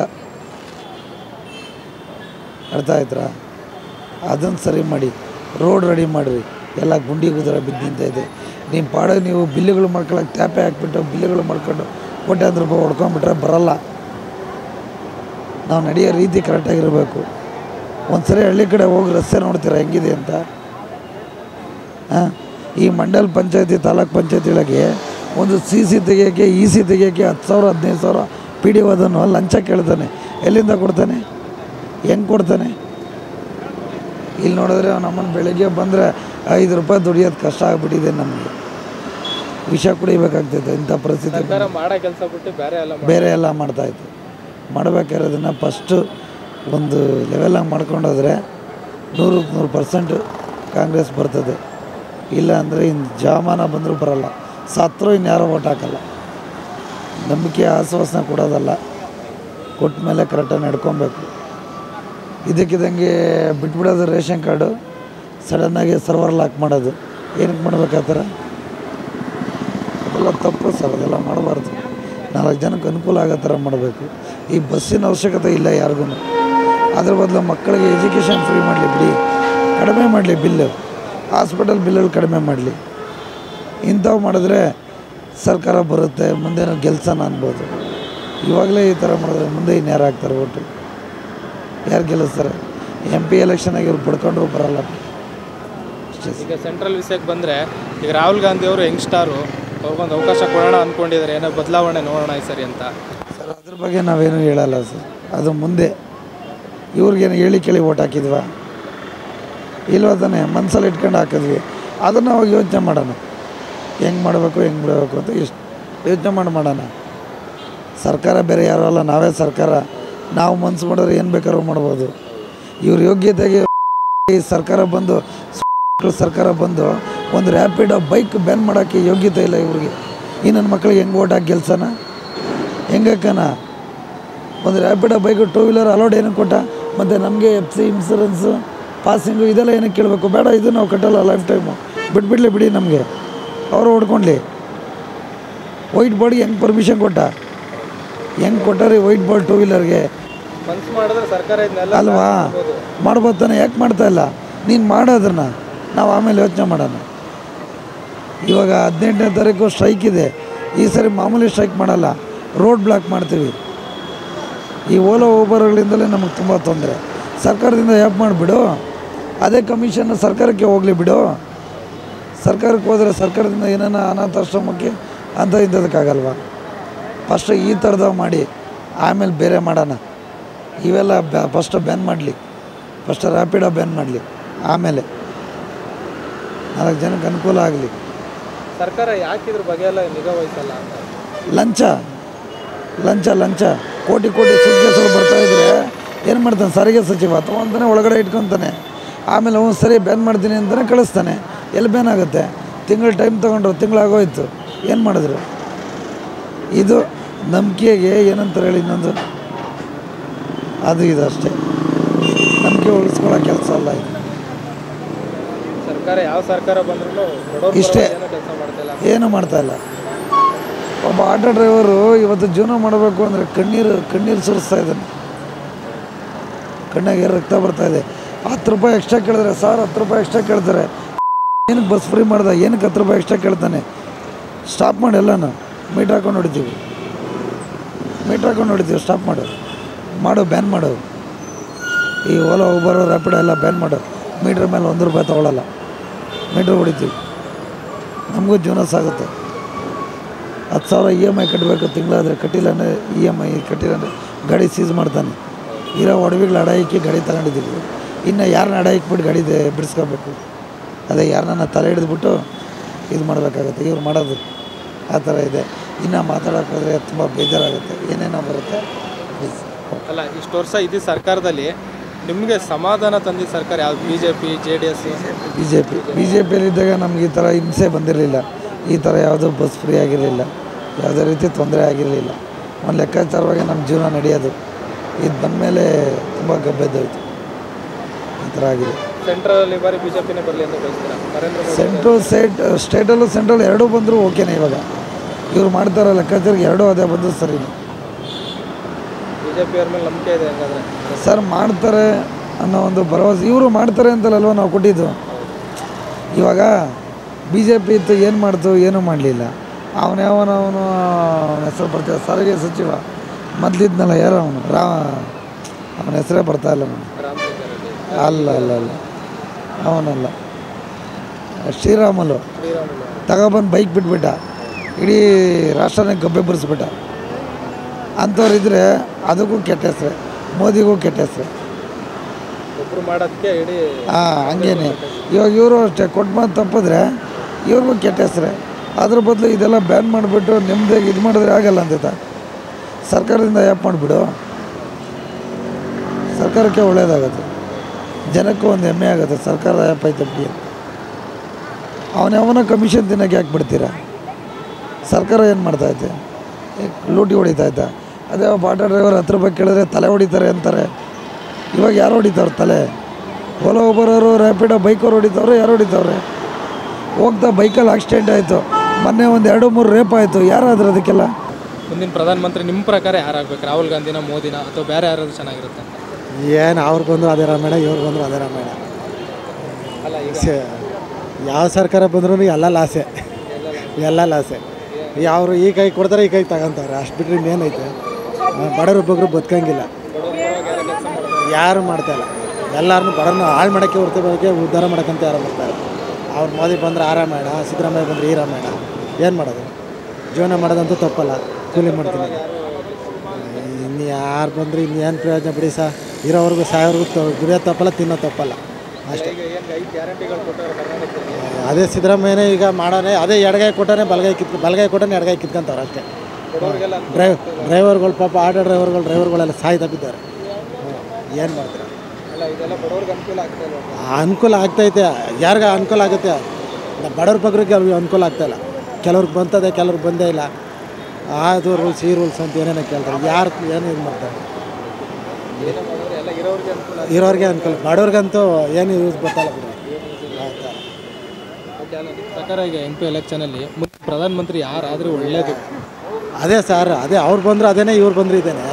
Speaker 2: ಅರ್ಥ ಆಯ್ತಾ ಅದನ್ನು ಸರಿ ಮಾಡಿ ರೋಡ್ ರೆಡಿ ಮಾಡಿರಿ ಎಲ್ಲ ಗುಂಡಿ ಗುದರ ಬಿದ್ದು ನಿಂತೈತೆ ನಿಮ್ಮ ಪಾಡೋ ನೀವು ಬಿಲ್ಲುಗಳು ಮಾಡ್ಕೊಳಕ್ಕೆ ಟ್ಯಾಪೆ ಹಾಕ್ಬಿಟ್ಟು ಬಿಲ್ಲುಗಳು ಮಾಡ್ಕೊಂಡು ಕೋಟ್ಯಾಂತರ ರೂಪಾಯಿ ಹೊಡ್ಕೊಂಡ್ಬಿಟ್ರೆ ಬರಲ್ಲ ನಾವು ನಡೆಯೋ ರೀತಿ ಕರೆಕ್ಟಾಗಿರಬೇಕು ಒಂದು ಸರಿ ಹಳ್ಳಿ ಕಡೆ ಹೋಗಿ ರಸ್ತೆ ನೋಡ್ತೀರಾ ಹೆಂಗಿದೆ ಅಂತ ಹಾಂ ಈ ಮಂಡಲ್ ಪಂಚಾಯತಿ ತಾಲೂಕ್ ಪಂಚಾಯತಿಗಳಿಗೆ ಒಂದು ಸಿ ಸಿ ತೆಗಿಯೋಕ್ಕೆ ಇ ಸಿ ತೆಗಿಯೋಕ್ಕೆ ಹತ್ತು ಸಾವಿರ ಹದಿನೈದು ಸಾವಿರ ಪಿ ಡಿ ಅದನ್ನು ಲಂಚ ಕೇಳ್ತಾನೆ ಎಲ್ಲಿಂದ ಕೊಡ್ತಾನೆ ಹೆಂಗೆ ಕೊಡ್ತಾನೆ ಇಲ್ಲಿ ನೋಡಿದ್ರೆ ನಮ್ಮನ್ನು ಬೆಳಗ್ಗೆ ಬಂದರೆ ಐದು ರೂಪಾಯಿ ದುಡಿಯೋದು ಕಷ್ಟ ಆಗ್ಬಿಟ್ಟಿದೆ ನಮಗೆ ವಿಷ ಕುಡಿಬೇಕಾಗ್ತೈತೆ ಇಂಥ ಪರಿಸ್ಥಿತಿ
Speaker 5: ಸರ್ಕಾರ ಮಾಡೋ ಕೆಲಸ ಬಿಟ್ಟು ಬೇರೆ ಎಲ್ಲ ಮಾಡ್-
Speaker 2: ಬೇರೆ ಎಲ್ಲ ಮಾಡ್ತಾಯಿತ್ತು ಮಾಡಬೇಕಾಗಿರೋದನ್ನು ಫಸ್ಟು ಒಂದು ಲೆವೆಲಾಗಿ ಮಾಡ್ಕೊಂಡೋದ್ರೆ ನೂರಕ್ಕೆ ನೂರು ಪರ್ಸೆಂಟ್ ಕಾಂಗ್ರೆಸ್ ಬರ್ತದೆ ಇಲ್ಲ ಅಂದರೆ ಇನ್ನು ಜಾಮಾನ ಬಂದರೂ ಬರಲ್ಲ ಸತ್ರು ಇನ್ಯಾರೋ ಓಟ್ ಹಾಕಲ್ಲ ನಂಬಿಕೆ ಆಶ್ವಾಸನೆ ಕೊಡೋದಲ್ಲ ಕೊಟ್ಟ ಮೇಲೆ ಕರೆಕ್ಟಾಗಿ ನಡ್ಕೊಬೇಕು ಇದಕ್ಕಿದಂಗೆ ಬಿಟ್ಬಿಡೋದು ರೇಷನ್ ಕಾರ್ಡು ಸಡನ್ನಾಗಿ ಸರ್ವರ್ ಲಾಕ್ ಮಾಡೋದು ಏನಕ್ಕೆ ಮಾಡ್ಬೇಕು ಆ ಥರ ಅದೆಲ್ಲ ತಪ್ಪು ಸರ್ ಅದೆಲ್ಲ ಮಾಡಬಾರ್ದು ನಾಲ್ಕು ಜನಕ್ಕೆ ಅನುಕೂಲ ಆಗೋ ಥರ ಮಾಡಬೇಕು ಈ ಬಸ್ಸಿನ ಅವಶ್ಯಕತೆ ಇಲ್ಲ ಯಾರಿಗೂ ಅದ್ರ ಬದಲು ಮಕ್ಕಳಿಗೆ ಎಜುಕೇಷನ್ ಫ್ರೀ ಮಾಡಲಿ ಬಿಡಿ ಕಡಿಮೆ ಮಾಡಲಿ ಬಿಲ್ಲು ಹಾಸ್ಪಿಟಲ್ ಬಿಲ್ಲಲ್ಲಿ ಕಡಿಮೆ ಮಾಡಲಿ ಇಂಥವು ಮಾಡಿದ್ರೆ ಸರ್ಕಾರ ಬರುತ್ತೆ ಮುಂದೆ ಗೆಲ್ಸೋಣ ಅನ್ಬೋದು ಇವಾಗಲೇ ಈ ಥರ ಮಾಡಿದ್ರೆ ಮುಂದೆ ಇನ್ಯಾರು ಆಗ್ತಾರೆ ಓಟು ಯಾರು ಗೆಲ್ಲಿಸ್ತಾರೆ ಎಮ್ ಪಿ ಎಲೆಕ್ಷನ್ ಆಗಿ ಇವ್ರು ಪಡ್ಕೊಂಡ್ರು ಬರಲ್ಲ ಅಷ್ಟೇ ಸರ್.
Speaker 5: ಈಗ ಸೆಂಟ್ರಲ್ ವಿಷಯಕ್ಕೆ ಬಂದರೆ ಈಗ ರಾಹುಲ್ ಗಾಂಧಿ ಅವರು ಯಂಗ್ಸ್ಟಾರು ಅವ್ರಿಗೊಂದು ಅವಕಾಶ ಕೊಡೋಣ ಅಂದ್ಕೊಂಡಿದ್ದಾರೆ ಏನೋ ಬದಲಾವಣೆ ನೋಡೋಣ ಈ ಸರಿ ಅಂತ
Speaker 2: ಸರ್ ಅದ್ರ ಬಗ್ಗೆ ನಾವೇನು ಹೇಳಲ್ಲ ಸರ್ ಅದು ಮುಂದೆ ಇವ್ರಿಗೇನು ಹೇಳಿ ಕೇಳಿ ಓಟ್ ಹಾಕಿದ್ವಾ ಇಲ್ವಾ ತಾನೆ ಮನಸ್ಸಲ್ಲಿ ಇಟ್ಕೊಂಡು ಹಾಕಿದ್ವಿ ಅದನ್ನು ಅವಾಗ ಯೋಚನೆ ಮಾಡೋಣ ಹೆಂಗೆ ಮಾಡಬೇಕು ಹೆಂಗೆ ಬಿಡಬೇಕು ಅಂತ ಎಷ್ಟು ಯೋಚನೆ ಮಾಡಿ ಮಾಡೋಣ ಸರ್ಕಾರ ಬೇರೆ ಯಾರೂ ಅಲ್ಲ ನಾವೇ ಸರ್ಕಾರ ನಾವು ಮನ್ಸು ಮಾಡಿದ್ರೆ ಏನು ಬೇಕಾದ್ರೂ ಮಾಡ್ಬೋದು ಇವ್ರ ಯೋಗ್ಯತೆಗೆ ಈ ಸರ್ಕಾರ ಬಂದು ಸರ್ಕಾರ ಬಂದು ಒಂದು ರ್ಯಾಪಿಡೋ ಬೈಕ್ ಬ್ಯಾನ್ ಮಾಡೋಕ್ಕೆ ಯೋಗ್ಯತೆ ಇಲ್ಲ ಇವ್ರಿಗೆ ಈ ನನ್ನ ಮಕ್ಕಳಿಗೆ ಹೆಂಗೆ ಓಟ್ ಹಾಕಿ ಗೆಲ್ಸನ ಹೆಂಗಕ್ಕನ ಒಂದು Rapido bike two wheeler allowed ಏನಕ್ಕೆ ಕೊಟ್ಟ ಮತ್ತು ನಮಗೆ ಎಫ್ ಸಿ ಇನ್ಸೂರೆನ್ಸು ಪಾಸಿಂಗು ಇದೆಲ್ಲ ಏನಕ್ಕೆ ಕೇಳಬೇಕು ಬೇಡ ಇದು ನಾವು ಕಟ್ಟಲ್ಲ ಲೈಫ್ ಟೈಮು ಬಿಟ್ಬಿಡ್ಲಿ ಬಿಡಿ ನಮಗೆ ಅವರು ಹೊಡ್ಕೊಂಡ್ಲಿ ವೈಟ್ ಬೋರ್ಡ್ಗೆ ಹೆಂಗೆ ಪರ್ಮಿಷನ್ ಕೊಟ್ಟ ಹೆಂಗೆ ಕೊಟ್ಟಾರಿ ವೈಟ್ ಬೋರ್ಡ್ ಟೂ ವೀಲರ್ಗೆ
Speaker 5: ಮನ್ಸು ಮಾಡಿದ್ರೆ ಸರ್ಕಾರ ಇದನ್ನೆಲ್ಲ
Speaker 2: ಅಲ್ವಾ ಮಾಡ್ಬೋದು ತಾನೆ ಯಾಕೆ ಮಾಡ್ತಾ ಇಲ್ಲ ನೀನು ಮಾಡೋದನ್ನ ನಾವು ಆಮೇಲೆ ಯೋಚನೆ ಮಾಡೋಣ ಇವಾಗ ಹದಿನೆಂಟನೇ ತಾರೀಕು ಸ್ಟ್ರೈಕ್ ಇದೆ ಈ ಸರಿ ಮಾಮೂಲಿ ಸ್ಟ್ರೈಕ್ ಮಾಡಲ್ಲ ರೋಡ್ ಬ್ಲಾಕ್ ಮಾಡ್ತೀವಿ ಈ ಓಲೋ ಓಬರ್ಗಳಿಂದಲೇ ನಮಗೆ ತುಂಬ ತೊಂದರೆ ಸರ್ಕಾರದಿಂದ ಯಾಪ್ ಮಾಡಿಬಿಡು ಅದೇ ಕಮಿಷನ್ ಸರ್ಕಾರಕ್ಕೆ ಹೋಗಲಿ ಬಿಡು ಸರ್ಕಾರಕ್ಕೆ ಹೋದರೆ ಸರ್ಕಾರದಿಂದ ಏನಾನ ಅನಾಥಾಶ್ರಮಕ್ಕೆ ಅಂತ ಇಂಥದಕ್ಕಾಗಲ್ವಾ ಫಸ್ಟ್ ಈ ಥರದವು ಮಾಡಿ ಆಮೇಲೆ ಬೇರೆ ಮಾಡೋಣ ಇವೆಲ್ಲ ಬ್ಯಾ ಫಸ್ಟ್ ಬ್ಯಾನ್ ಮಾಡಲಿ ಫಸ್ಟ್ ರ್ಯಾಪಿಡೋ ಬ್ಯಾನ್ ಮಾಡಲಿ ಆಮೇಲೆ ನಾಲ್ಕು ಜನಕ್ಕೆ ಅನುಕೂಲ ಆಗಲಿ
Speaker 5: ಸರ್ಕಾರ ಯಾಕೆ ಇದ್ರ ಬಗ್ಗೆ ಎಲ್ಲ ನಿಗಾ ವಹಿಸಲ್ಲ ಅಂತ
Speaker 2: ಲಂಚ ಲಂಚ ಲಂಚ ಕೋಟಿ ಕೋಟಿ ಸುದ್ದಿಗಳು ಬರ್ತಾ ಇದ್ರೆ ಏನು ಮಾಡ್ತಾನೆ ಸಾರಿಗೆ ಸಚಿವ ತೊಗೊಂತಾನೆ ಒಳಗಡೆ ಇಟ್ಕೊತಾನೆ ಆಮೇಲೆ ಅವ್ನು ಸರಿ ಬ್ಯಾನ್ ಮಾಡ್ತೀನಿ ಅಂತಲೇ ಕಳಿಸ್ತಾನೆ ಎಲ್ಲಿ ಬ್ಯಾನ್ ಆಗುತ್ತೆ ತಿಂಗಳು ಟೈಮ್ ತೊಗೊಂಡ್ರು ತಿಂಗಳಾಗೋಯ್ತು ಏನು ಮಾಡಿದ್ರು ಇದು ನಂಬಿಕೆಗೆ ಏನಂತಾರೆ ಹೇಳಿ ಇನ್ನೊಂದು ಅದು ಇದು ಅಷ್ಟೇ ನಂಬಿಕೆ ಉಳಿಸ್ಕೊಳ್ಳೋ ಕೆಲಸ ಅಲ್ಲ ಇದು
Speaker 5: ಸರ್ಕಾರ ಯಾವ ಸರ್ಕಾರ ಬಂದ್ರೂ ಬಡವ್ರ
Speaker 2: ಇಷ್ಟೇ.
Speaker 5: ಏನೋ ಕೆಲಸ ಮಾಡ್ತಿಲ್ಲ
Speaker 2: ಏನು ಮಾಡ್ತಾ ಇಲ್ಲ ಒಬ್ಬ ಆಟೋ ಡ್ರೈವರು ಇವತ್ತು ಜೀವನ ಮಾಡಬೇಕು ಅಂದರೆ ಕಣ್ಣೀರು ಕಣ್ಣೀರು ಸುರಿಸ್ತಾ ಇದ್ದಾನೆ ಕಣ್ಣಾಗೆ ರಕ್ತ ಬರ್ತಾ ಇದೆ ಹತ್ತು ರೂಪಾಯಿ ಎಕ್ಸ್ಟ್ರಾ ಕೇಳಿದ್ರೆ ಸಾವಿರ ಹತ್ತು ರೂಪಾಯಿ ಎಕ್ಸ್ಟ್ರಾ ಕೇಳ್ತಾರೆ ಏನಕ್ಕೆ ಬಸ್ ಫ್ರೀ ಮಾಡ್ದ ಏನಕ್ಕೆ ಹತ್ತು ರೂಪಾಯಿ ಎಕ್ಸ್ಟ್ರಾ ಕೇಳ್ತಾನೆ ಸ್ಟಾಪ್ ಮಾಡಿ ಎಲ್ಲನೂ ಮೀಟ್ರ್ ಹಾಕೊಂಡು ಹೊಡಿತೀವಿ ಮೀಟ್ರ್ ಹಾಕೊಂಡು ಹೊಡಿತೀವಿ ಸ್ಟಾಪ್ ಮಾಡು ಮಾಡು ಬ್ಯಾನ್ ಮಾಡು ಈ ಓಲಾ ಉಬರ್ ರ್ಯಾಪಿಡೋ ಎಲ್ಲ ಬ್ಯಾನ್ ಮಾಡು ಮೀಟ್ರ್ ಮೇಲೆ ಒಂದು ರೂಪಾಯಿ ತೊಗೊಳಲ್ಲ ಮೀಟ್ರ್ ಹೊಡಿತೀವಿ ನಮಗೂ ಜೀವನ ಸಾಗುತ್ತೆ ಹತ್ತು ಸಾವಿರ ಇ ಎಮ್ ಐ ಕಟ್ಟಬೇಕು ತಿಂಗಳಾದರೆ ಕಟ್ಟಿಲ್ಲ ಅಂದರೆ ಇ ಎಮ್ ಐ ಕಟ್ಟಿಲ್ಲ ಅಂದರೆ ಗಾಡಿ ಸೀಸ್ ಮಾಡ್ತಾನೆ ಇರೋ ಒಡವೆಗಳು ಅಡ ಇಕ್ಕಿ ಗಾಡಿ ತಗೊಂಡಿದ್ದೀವಿ ಇನ್ನು ಯಾರನ್ನ ಅಡ ಇಕ್ಬಿಟ್ಟು ಗಾಡಿ ದೆ- ಬಿಡಿಸ್ಕೋಬೇಕು ಅದೇ ಯಾರನ್ನ ತಲೆ ಹಿಡಿದ್ಬಿಟ್ಟು ಇದು ಮಾಡಬೇಕಾಗತ್ತೆ ಇವ್ರು ಮಾಡೋದು ಆ ಥರ ಇದೆ ಇನ್ನು ಮಾತಾಡೋಕ್ಕೋದ್ರೆ ತುಂಬ ಬೇಜಾರಾಗುತ್ತೆ ಏನೇನೋ ಬರುತ್ತೆ ಪ್ಲೀಸ್
Speaker 5: ಅಲ್ಲ ಇಷ್ಟು ವರ್ಷ ಇದ್ದ ಸರ್ಕಾರದಲ್ಲಿ ನಿಮಗೆ ಸಮಾಧಾನ ತಂದಿದ್ದ ಸರ್ಕಾರ ಯಾವ್ದು B J P J D S
Speaker 2: B J P B J ಪಿಯಲ್ಲಿದ್ದಾಗ ನಮ್ಗೆ ಈ ಥರ ಹಿಂಸೆ ಬಂದಿರಲಿಲ್ಲ ಈ ಥರ ಯಾವುದೂ ಬಸ್ ಫ್ರೀ ಆಗಿರಲಿಲ್ಲ ಯಾವುದೇ ರೀತಿ ತೊಂದರೆ ಆಗಿರಲಿಲ್ಲ ಒಂದು ಲೆಕ್ಕಾಚಾರವಾಗಿ ನಮ್ಮ ಜೀವನ ನಡೆಯೋದು ಇದು ಬಂದಮೇಲೆ ತುಂಬ ಗಬ್ಬೆದ್ದೋಯ್ತು ಈ ಥರ ಆಗಿದೆ
Speaker 5: ಸೆಂಟ್ರಲ್ ಬಾರಿ ಬಿ ಜೆ ಪಿನೇ ಬರಲಿ ಅಂತ ಬಯಸ್ತೀರಾ ನರೇಂದ್ರ ಮೋದಿ
Speaker 2: ಸೆಂಟ್ರು ಸ್ಟೇಟ್ ಸ್ಟೇಟಲ್ಲೂ ಸೆಂಟ್ರಲ್ ಎರಡೂ ಬಂದರೂ ಓಕೆನೇ ಇವಾಗ ಇವ್ರು ಮಾಡ್ತಾರ ಲೆಕ್ಕಾಚಾರಕ್ಕೆ ಎರಡೂ ಅದೇ ಬಂದು ಸರಿ
Speaker 5: ಬಿ ಜೆ ಪಿ ಅವ್ರ ಮೇಲೆ ನಂಬಿಕೆ ಇದೆ ಹಂಗಾದ್ರೆ
Speaker 2: ಸರ್ ಮಾಡ್ತಾರೆ ಅನ್ನೋ ಒಂದು ಭರವಸೆ ಇವರು ಮಾಡ್ತಾರೆ ಅಂತಲಲ್ವ ನಾವು ಕೊಟ್ಟಿದ್ದು ಇವಾಗ ಬಿ ಜೆ ಪಿ ಇತ್ತು ಏನು ಮಾಡ್ತು ಏನೂ ಮಾಡಲಿಲ್ಲ ಅವನ್ಯಾವನ ಅವನು ಅವನ ಹೆಸರು ಬರ್ತಾ ಸಾರಿಗೆ ಸಚಿವ ಮೊದಲಿದ್ನಲ್ಲ ಯಾರೋ ಅವನು ರಾ ಅವನ ಹೆಸರೇ ಬರ್ತಾ ಇಲ್ಲ ಅವನು
Speaker 5: ರಾಮಚಂದ್ರ ರೆಡ್ಡಿ
Speaker 2: ಅಲ್ಲ ಅಲ್ಲ ಅಲ್ಲ ಅವನಲ್ಲ ಶ್ರೀರಾಮಲು
Speaker 5: ಶ್ರೀರಾಮುಲು
Speaker 2: ತಗೊಬಂದು ಬೈಕ್ ಬಿಟ್ಬಿಟ್ಟ ಇಡೀ ರಾಷ್ಟ್ರನೇ ಗಬ್ಬೆ ಬರೆಸ್ಬಿಟ್ಟ ಅಂಥವ್ರು ಇದ್ದರೆ ಅದಕ್ಕೂ ಕೆಟ್ಟ ಹೆಸ್ರೆ ಮೋದಿಗೂ ಕೆಟ್ಟ ಹೆಸ್ರೆ
Speaker 5: ಒಬ್ರು ಮಾಡೋದಕ್ಕೆ ಇಡೀ
Speaker 2: ಹಾಂ ಹಂಗೇನೆ ಇವಾಗ ಇವರು ಅಷ್ಟೇ ಕೊಟ್ಟು ಮಾತು ತಪ್ಪಿದ್ರೆ ಇವ್ರಿಗೂ ಕೆಟ್ಟ ಹೆಸ್ರೆ ಅದ್ರ ಬದಲು ಇದೆಲ್ಲ ಬ್ಯಾನ್ ಮಾಡಿಬಿಟ್ಟು ನೆಮ್ಮದಿಯಾಗಿ ಇದು ಮಾಡಿದ್ರೆ ಆಗಲ್ಲ ಅಂತೈತ ಸರ್ಕಾರದಿಂದ ಆ್ಯಪ್ ಮಾಡಿಬಿಡು ಸರ್ಕಾರಕ್ಕೆ ಒಳ್ಳೇದಾಗುತ್ತೆ ಜನಕ್ಕೂ ಒಂದು ಹೆಮ್ಮೆ ಆಗುತ್ತೆ ಸರ್ಕಾರದ ಆ್ಯಪ್ ಐತೆ ಬಿಡಿ ಅಂತ ಅವನವನ ಕಮಿಷನ್ ತಿನ್ನೋಕೆ ಯಾಕೆ ಬಿಡ್ತೀರಾ ಸರ್ಕಾರ ಏನು ಮಾಡ್ತೈತೆ ಲೂಟಿ ಹೊಡಿತಾ ಇದ್ದ ಅದೇ ಒಬ್ಬ ಆಟೋ ಡ್ರೈವರ್ ಹತ್ತು ರೂಪಾಯಿ ಕೇಳಿದ್ರೆ ತಲೆ ಹೊಡಿತಾರೆ ಅಂತಾರೆ ಇವಾಗ ಯಾರು ಹೊಡಿತಾವ್ರೆ ತಲೆ ಓಲಾ ಒಬ್ಬರವರು ರ್ಯಾಪಿಡೋ ಬೈಕವ್ರು ಹೊಡಿತಾವ್ರೆ ಯಾರು ಹೊಡಿತಾವ್ರೆ ಹೋಗ್ತಾ ಬೈಕಲ್ಲಿ ಆಕ್ಸಿಡೆಂಟ್ ಆಯಿತು ಮೊನ್ನೆ ಒಂದು ಎರಡು ಮೂರು ರೇಪ್ ಆಯಿತು ಯಾರಾದ್ರು ಅದಕ್ಕೆಲ್ಲ
Speaker 5: ಮುಂದಿನ ಪ್ರಧಾನಮಂತ್ರಿ ನಿಮ್ಮ ಪ್ರಕಾರ ಯಾರಾಗಬೇಕು ರಾಹುಲ್ ಗಾಂಧಿನ ಮೋದಿನ ಅಥವಾ ಬೇರೆ ಯಾರಾದ್ರೂ ಚೆನ್ನಾಗಿರುತ್ತೆ ಅಂತ
Speaker 3: ಏನು ಅವ್ರು ಬಂದರು ಅದೇ ರಾಮಾಯಣ ಇವ್ರು ಬಂದರು ಅದೇ ರಾಮಾಯಣ ಸ- ಯಾವ ಸರ್ಕಾರ ಬಂದ್ರೂ ಎಲ್ಲ ಲಾಸೆ ಎಲ್ಲ ಲಾಸೆ ಯಾವ್ರು ಈ ಕೈ ಕೊಡ್ತಾರೆ ಈ ಕೈ ತಗೊಂತಾರೆ ಅಷ್ಟು ಬಿಟ್ಟರೆ ಇನ್ನೇನೈತೆ ಬಡವ್ರು ಒಬ್ಬೊಬ್ರು ಬದುಕಂಗಿಲ್ಲ ಯಾರು ಮಾಡ್ತಾಯಿಲ್ಲ ಎಲ್ಲರನ್ನೂ ಬಡವ್ರನ್ನ ಹಾಳು ಮಾಡೋಕ್ಕೆ ಹೊರತು ಬಗ್ಗೆ ಉದ್ಧಾರ ಮಾಡೋಕ್ಕಂತ ಯಾರು ಬರ್ತಾರೆ ಅವ್ರು ಮೋದಿ ಬಂದರೆ ಆ ರಾಮಾಯಣ ಸಿದ್ದರಾಮಯ್ಯ ಬಂದರೆ ಈ ರಾಮಾಯಣ ಏನು ಮಾಡೋದು ಜೀವನ ಮಾಡೋದಂತೂ ತಪ್ಪಲ್ಲ ಕೂಲಿ ಮಾಡ್ತೀನಿ ಇನ್ನು ಯಾರು ಬಂದರೆ ಇನ್ನೇನು ಪ್ರಯೋಜನ ಬಿಡಿ ಸಹ ಇರೋವರೆಗೂ ಸಾಯೋವರೆಗೂ ತ ದುಡಿಯೋದು ತಪ್ಪಲ್ಲ ತಿನ್ನೋದು ತಪ್ಪಲ್ಲ ಅಷ್ಟೇ ಅದೇ ಸಿದ್ದರಾಮಯ್ಯನೇ ಈಗ ಮಾಡೋನೆ ಅದೇ ಎಡಗೈ ಕೊಟ್ಟಾನೆ ಬಲಗೈ ಕಿತ್ ಬಲಗೈ ಕೊಟ್ಟಾನೆ ಎಡಗೈ ಕಿತ್ಕೊಂತವ್ರೆ ಅಷ್ಟೇ ಡ್ರೈವ್ ಡ್ರೈವರ್ಗಳು ಪಾಪ ಆಟೋ ಡ್ರೈವರ್ಗಳು ಡ್ರೈವರ್ಗಳೆಲ್ಲ ಸಾಯ್ತಾ ಬಿದ್ದಾರೆ ಏನು ಮಾಡ್ತಾರೆ ಅನುಕೂಲ ಆಗ್ತೈತೆ ಯಾರಿಗ ಅನುಕೂಲ ಆಗುತ್ತೆ ನಮ್ಮ ಬಡವ್ರ ಬಗ್ರಿಗೆ ಅವ್ರಿಗೆ ಅನುಕೂಲ ಆಗ್ತಾಯಿಲ್ಲ ಕೆಲವ್ರಿಗೆ ಬಂತದೆ ಕೆಲವ್ರಿಗೆ ಬಂದೇ ಇಲ್ಲ ಅದು ರೂಲ್ಸ್ ಈ ರೂಲ್ಸ್ ಅಂತ ಏನೇನೋ ಕೇಳ್ತಾರೆ ಯಾರು ಏನು ಇದು ಮಾಡ್ತಾರೆ ಇರೋರಿಗೆ ಅನುಕೂಲ ಬಡವ್ರಿಗಂತೂ ಏನು ಯೂಸ್ ಗೊತ್ತಲ್ಲ ಬಿಡಿ ಆಯ್ತಾ
Speaker 5: ಪ್ರಕಾರ ಈಗ ಎಂ ಪಿ ಎಲೆಕ್ಷನಲ್ಲಿ ಮುಂದೆ ಪ್ರಧಾನಮಂತ್ರಿ ಯಾರಾದರೂ ಒಳ್ಳೇದು
Speaker 3: ಅದೇ ಸರ್ ಅದೇ ಅವ್ರು ಬಂದರು ಅದೇನೇ ಇವ್ರು ಬಂದರು ಇದೇನೆ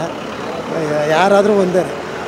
Speaker 3: ಯಾರಾದರೂ ಒಂದೇ